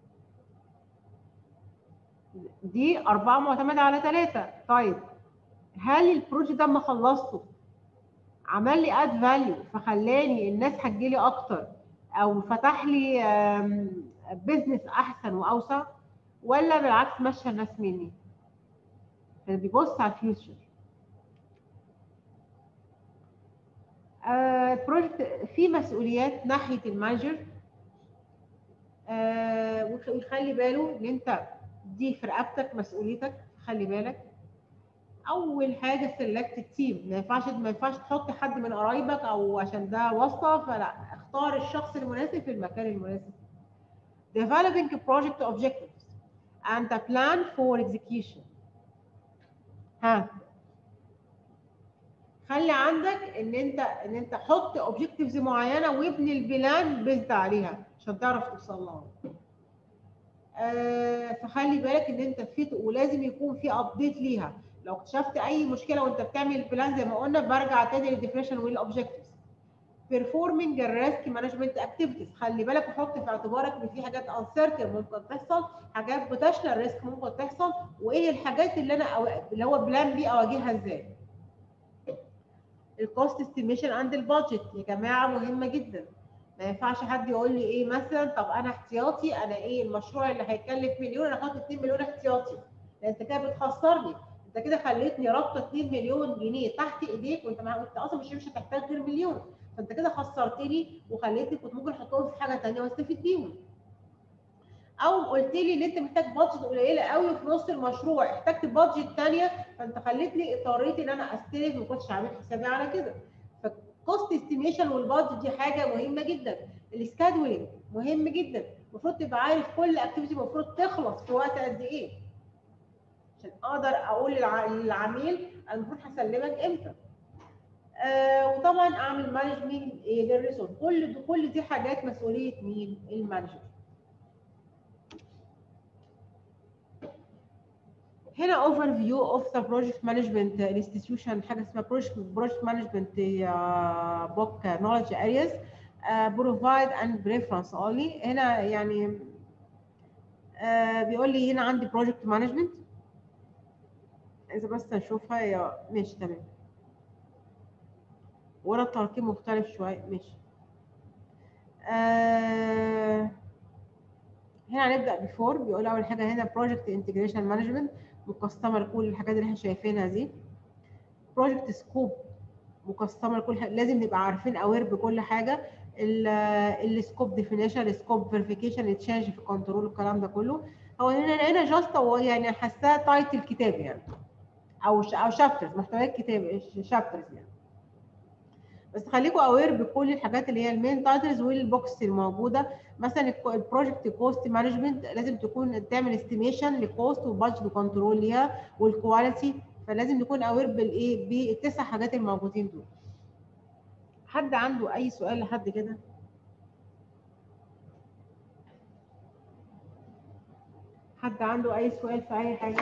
دي أربعة معتمدة على ثلاثة طيب هل البروجكت ده ما خلصته عمل لي اد فاليو فخلاني الناس هتجيلي اكتر او فتح لي بزنس احسن واوسع ولا بالعكس مشى الناس مني بيبص على الفيوتشر البروجكت آه فيه مسؤوليات ناحيه المانجر آه ويخلي باله ان انت دي في رقبتك مسؤوليتك خلي بالك اول حاجه سيلكت التيم ما ينفعش ما ينفعش تحط حد من قرايبك او عشان ده واسطه فلا اختار الشخص المناسب في المكان المناسب developing project objectives and a plan for execution ها خلي عندك ان انت ان انت حط اوبجكتيفز معينه وابني البلان بيزد عليها عشان تعرف توصل لها آه فخلي بالك ان انت في ولازم يكون في ابديت ليها لو اكتشفت اي مشكله وانت بتعمل البلان زي ما قلنا برجع تاني للديفينيشن والاوبجكتيفز بيرفورمينج الريسك مانجمنت اكتيفيتيز خلي بالك وحط في اعتبارك ان في حاجات انسرتن ممكن تحصل حاجات بوتنشال ريسك ممكن تحصل وايه الحاجات اللي انا أو... اللي هو بلان بي اواجهها ازاي الكوست استيميشن عند البادجت يا جماعه مهمه جدا ما ينفعش حد يقول لي ايه مثلا طب انا احتياطي انا ايه المشروع اللي هيكلف مليون انا هاخد 2 مليون احتياطي لا انت كده بتخسرني انت كده خليتني رابطه 2 مليون جنيه تحت ايديك وانت مع... انت اصلا مش مش هتحتاج غير مليون فانت كده خسرتني وخليتني كنت ممكن احطهم في حاجه ثانيه واستفيد بيهم او قلت لي ان انت محتاج بادجت قليله قوي في نص المشروع احتجت بادجت ثانيه فانت خليتني اضطريت ان انا استلف ما كنتش عامل حسابي على كده فالكوست استيميشن والبادجت دي حاجه مهمه جدا السكادولينج مهم جدا المفروض تبقى عارف كل اكتيفيتي المفروض تخلص في وقت قد ايه عشان اقدر اقول للع- للعميل انا المفروض هسلمك امتى آه وطبعا اعمل مانجمنت للريسورس كل دي كل دي حاجات مسؤوليه مين المانجر هنا اوفر فيو اوف ذا بروجكت مانجمنت انستتيوشن حاجه اسمها بروجكت بروجكت مانجمنت بوك نولج ارياز بروفايد اند بريفرنس اونلي هنا يعني آه بيقول لي هنا عندي بروجكت مانجمنت اذا بس اشوفها يا ماشي تمام ورا الترقيم مختلف شويه ماشي آه هنا هنبدا بفور بيقول اول حاجه هنا بروجكت انتجريشن مانجمنت وكاستمر كل الحاجات اللي احنا شايفينها دي بروجكت سكوب وكاستمر كل حاجة. لازم نبقى عارفين اوير بكل حاجه السكوب ديفينيشن السكوب فيريفيكيشن تشينج في كنترول الكلام ده كله هو هنا هنا جاست هو يعني حاساه تايتل كتاب يعني او ش- او شابترز محتويات كتاب شابترز يعني بس خليكم اوير بكل الحاجات اللي هي المين تايتلز والبوكس الموجوده مثلا البروجكت كوست مانجمنت لازم تكون تعمل استيميشن لكوست وبادجت كنترول ليها والكواليتي فلازم نكون اوير بالايه بالتسع حاجات الموجودين دول حد عنده اي سؤال لحد كده حد عنده اي سؤال في اي حاجه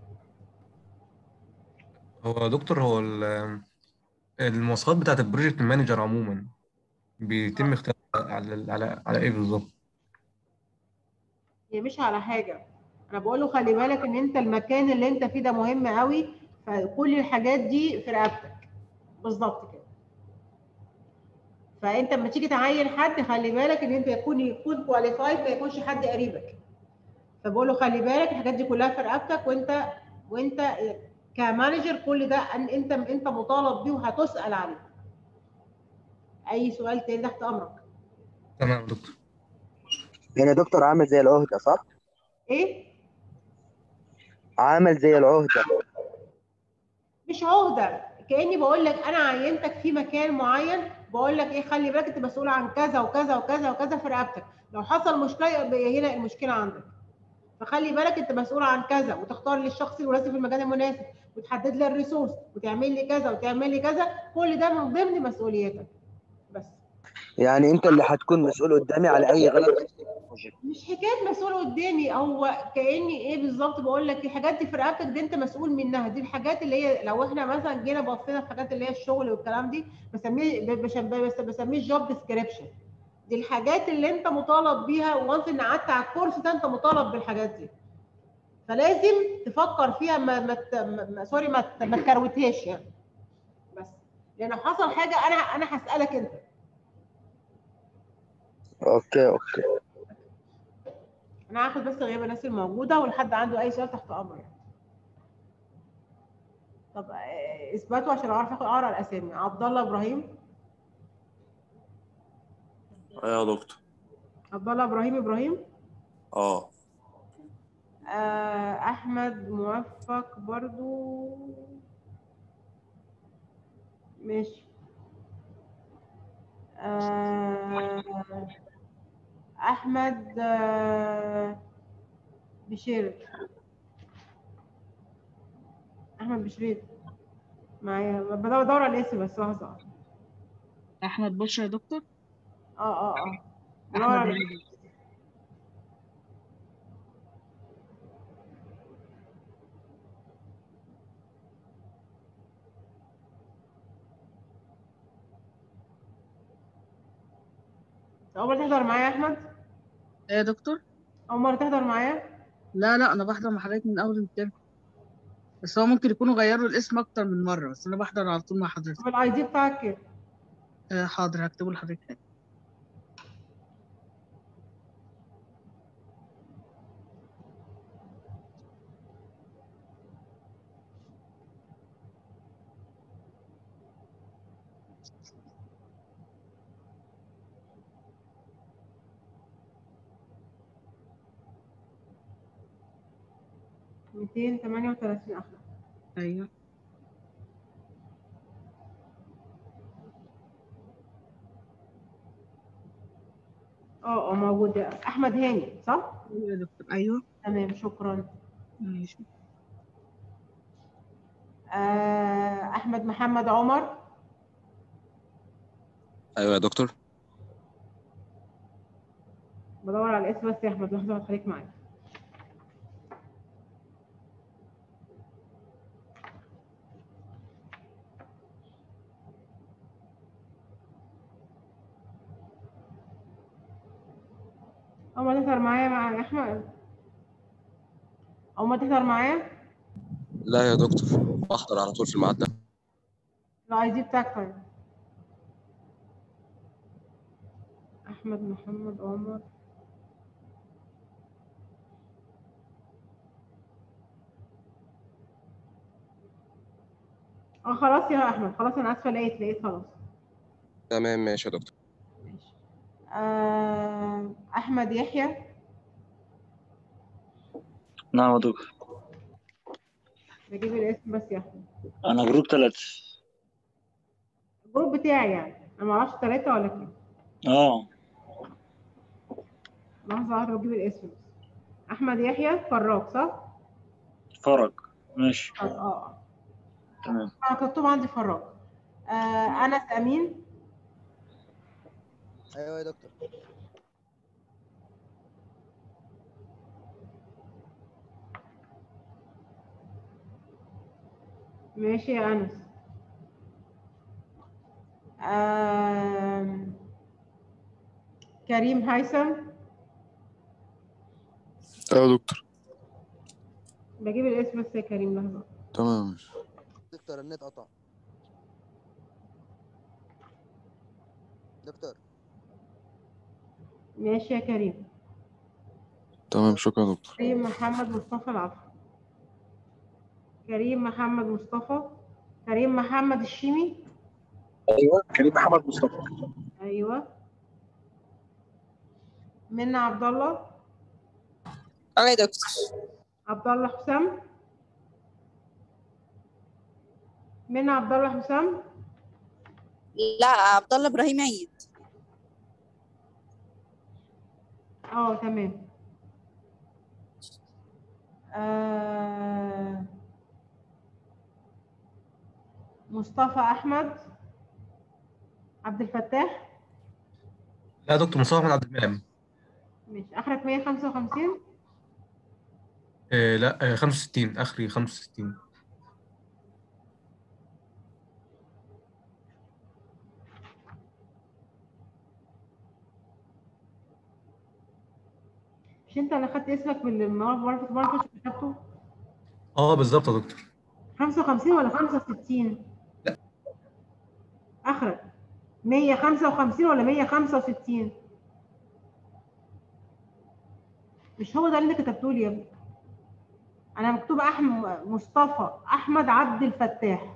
هو يا دكتور هو ال- المواصفات بتاعت البروجكت مانجر عموما بيتم اختيارها على على على ايه بالظبط؟ هي مش على حاجه انا بقول له خلي بالك ان انت المكان اللي انت فيه ده مهم قوي فكل الحاجات دي في رقبتك بالظبط كده فانت لما تيجي تعين حد خلي بالك ان انت يكون يكون كواليفايد ما يكونش حد قريبك فبقول له خلي بالك الحاجات دي كلها في رقبتك وانت وانت كمانجر كل ده ان انت انت مطالب بيه وهتسال عليه اي سؤال تاني تحت امرك تمام يا دكتور يعني دكتور عامل زي العهدة صح؟ ايه عامل زي العهدة مش عهده كاني بقول لك انا عينتك في مكان معين بقول لك ايه خلي بالك انت مسؤول عن كذا وكذا وكذا وكذا في رقبتك لو حصل مشكله يبقى هنا المشكله عندك فخلي بالك انت مسؤول عن كذا وتختار لي الشخص المناسب في المكان المناسب وتحدد لي الريسورس وتعمل لي كذا وتعمل لي كذا كل ده من ضمن مسؤولياتك بس يعني انت اللي هتكون مسؤول قدامي على اي غلط مش حكايه مسؤول قدامي هو كاني ايه بالظبط بقول لك الحاجات دي في رقبتك دي انت مسؤول منها دي الحاجات اللي هي لو احنا مثلا جينا بصينا في الحاجات اللي هي الشغل والكلام دي بسميه بش- بس بسميه جوب ديسكريبشن دي الحاجات اللي انت مطالب بيها وانت ان قعدت على الكورس ده انت مطالب بالحاجات دي فلازم تفكر فيها ما ما ت- ما- ما- سوري ما ت- ما تكروتهاش يعني بس لان لو حصل حاجه انا انا هسالك انت اوكي اوكي انا هاخد بس غياب الناس الموجوده ولحد عنده اي سؤال تحت امر يعني طب آه، اثباتوا عشان اعرف اخد اقرا الاسامي عبد الله ابراهيم ايوه يا دكتور عبد الله ابراهيم ابراهيم اه آه، احمد موفق برضو ماشي آه، احمد آه، بشير احمد بشير معايا بدور بدور على الاسم بس لحظه احمد بشرى يا دكتور اه اه اه بدور احمد على نادر. اول مره تحضر معايا يا احمد ايه يا دكتور اول مره تحضر معايا لا لا انا بحضر مع حضرتك من اول الترم بس هو ممكن يكونوا غيروا الاسم اكتر من مره بس انا بحضر على طول مع حضرتك طب الاي دي بتاعك كده آه، حاضر هكتبه لحضرتك ميتين تمانية وتلاتين أحمد ايوه اه اه موجود أحمد هاني صح؟ ايوه يا دكتور ايوه تمام شكرا ماشي آه أحمد محمد عمر ايوه يا دكتور بدور على الاسم بس يا أحمد لحظة هخليك معايا أول ما تظهر معايا مع يا أحمد أول ما تظهر معايا لا يا دكتور بحضر على طول في الميعاد ده الاي دي بتاعك طيب احمد محمد عمر اه خلاص يا احمد خلاص انا اسفه لقيت لقيت خلاص تمام ماشي يا دكتور ماشي آه احمد يحيى نعم يا دكتور بجيب الاسم بس يا احمد أنا جروب ثلاثة الجروب بتاعي يعني انا معرفش ثلاثه ولا كام اه لحظه واحده بجيب الاسم بس احمد يحيى فراج صح؟ فرج ماشي اه اه تمام انا مكتوب عندي فراج آه انس امين ايوه يا دكتور ماشي يا أنس آم... كريم هيثم ايوه يا دكتور بجيب الاسم بس يا كريم لحظة تمام ماشي دكتور النت قطع دكتور ماشي يا كريم تمام شكرا يا دكتور كريم محمد مصطفى العفو كريم محمد مصطفى كريم محمد الشيمي ايوه كريم محمد مصطفى ايوه منى عبد الله اه يا دكتور عبد الله حسام منى عبد الله حسام لا عبد الله ابراهيم عيد اه تمام آه... مصطفى احمد عبد الفتاح لا يا دكتور مصطفى احمد عبد المنعم ماشي اخرك 155 آه لا آه 65 اخري 65 مش انت اللي خدت اسمك من المره المره المره اللي فاتت كتبته اه بالظبط يا دكتور 55 ولا 65 لا. اخرك 155 ولا 165 مش هو ده اللي انت كتبته لي يا ابني انا مكتوب احمد مصطفى احمد عبد الفتاح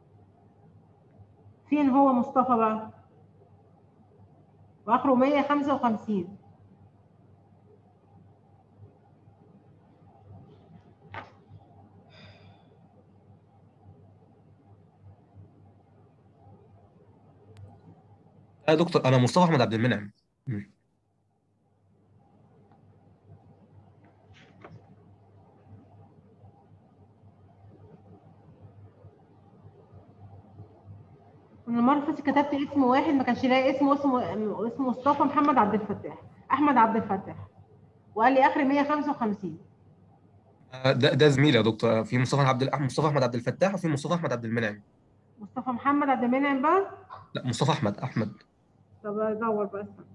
فين هو مصطفى بقى واخره 155 لا يا دكتور انا مصطفى احمد عبد المنعم انا المره اللي فاتت كتبت اسم واحد ما كانش لاقي اسمه اسمه اسمه مصطفى محمد عبد الفتاح احمد عبد الفتاح وقال لي اخر 155 آه، ده ده زميلي يا دكتور في مصطفى عبد الأح- مصطفى احمد عبد الفتاح وفي مصطفى احمد عبد المنعم مصطفى محمد عبد المنعم بقى لا مصطفى احمد احمد طب ادور بقى استنى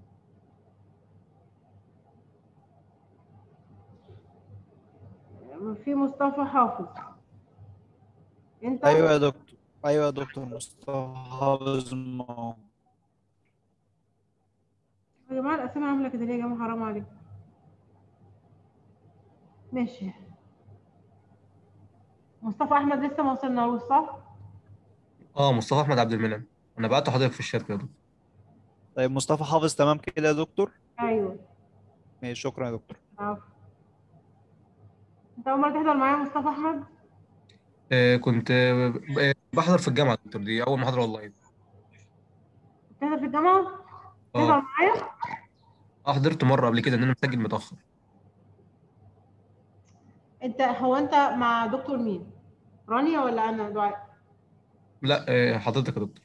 في مصطفى حافظ انت ايوه يا دكتور ايوه يا دكتور مصطفى حافظ ما- يا جماعه الاسامي عامله كده ليه يا جماعه حرام عليكم ماشي مصطفى احمد لسه ما وصلنالوش صح اه مصطفى احمد عبد المنعم انا بعت حضرتك في الشات كده طيب مصطفى حافظ تمام كده يا دكتور ايوه ماشي شكرا يا دكتور عفوا انت اول مره تحضر معايا يا مصطفى احمد آه كنت آه آه، بحضر في الجامعه يا دكتور دي اول محاضره اونلاين بتحضر في الجامعه تحضر اه معايا آه، حضرت مره قبل كده ان انا مسجل متاخر انت هو انت مع دكتور مين رانيا ولا انا دعاء لا آه حضرتك يا دكتور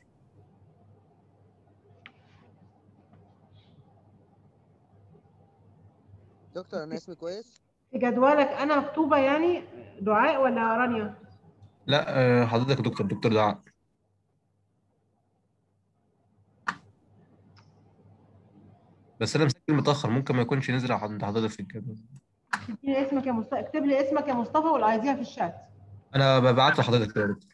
دكتور انا اسمي كويس في جدولك انا مكتوبه يعني دعاء ولا رانيا لا آه حضرتك يا دكتور دكتور دعاء بس انا مسجل متاخر ممكن ما يكونش نزل عند حضرتك في الجدول اديني اسمك يا مصطفى اكتب لي اسمك يا مصطفى والايديها في الشات انا ببعت لحضرتك كده يا دكتور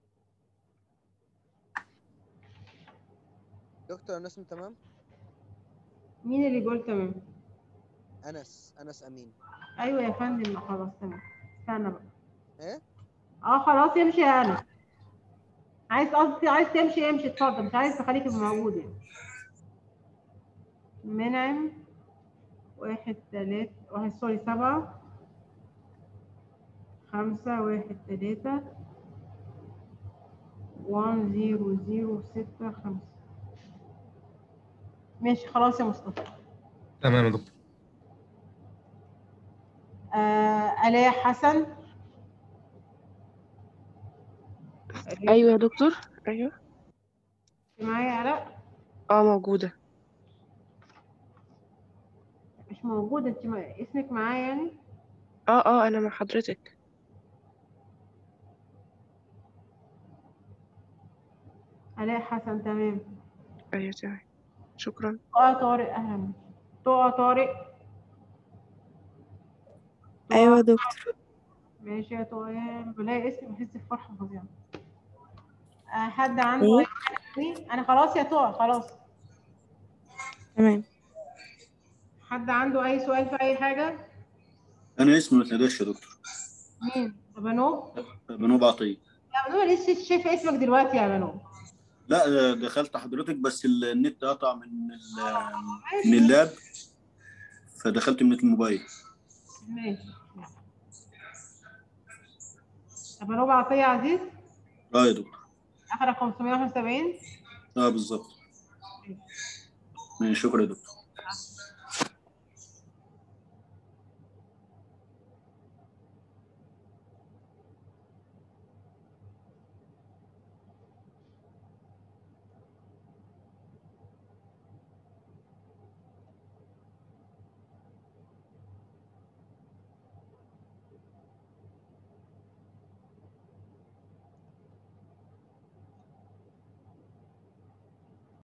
دكتور انا اسمي تمام مين اللي بيقول تمام انس انس امين ايوه يا فندم خلاص تمام استنى بقى ايه اه خلاص يمشي يا انا عايز قصدي عايز تمشي امشي اتفضل مش عايز تخليك موجود يعني منعم واحد تلاتة واحد سوري سبعة خمسة واحد تلاتة وان زيرو زيرو ستة خمسة ماشي خلاص يا مصطفى تمام يا دكتور آه آلاء حسن ايوه يا دكتور ايوه معايا آلاء اه موجودة مش موجودة انت ما- اسمك معايا يعني اه اه انا مع حضرتك آلاء حسن تمام ايوه تمام شكرا طه طارق اهلا بك. طه طارق ايوه يا دكتور ماشي يا طه بلاقي اسم بحس بفرحة فظيعة آه، حد عنده ايه أي حاجة تاني؟ انا خلاص يا طه خلاص تمام حد عنده اي سؤال في اي حاجة انا اسمي ما تناداش يا دكتور مين بنو بنوب عطيه لا بنو لسه شايف اسمك دلوقتي يا بنو لا دخلت حضرتك بس النت قطع من ال- من اللاب فدخلت من الموبايل ماشي بنو عطية عزيز اه يا دكتور اخرك 571 اه بالظبط ماشي، شكرا يا دكتور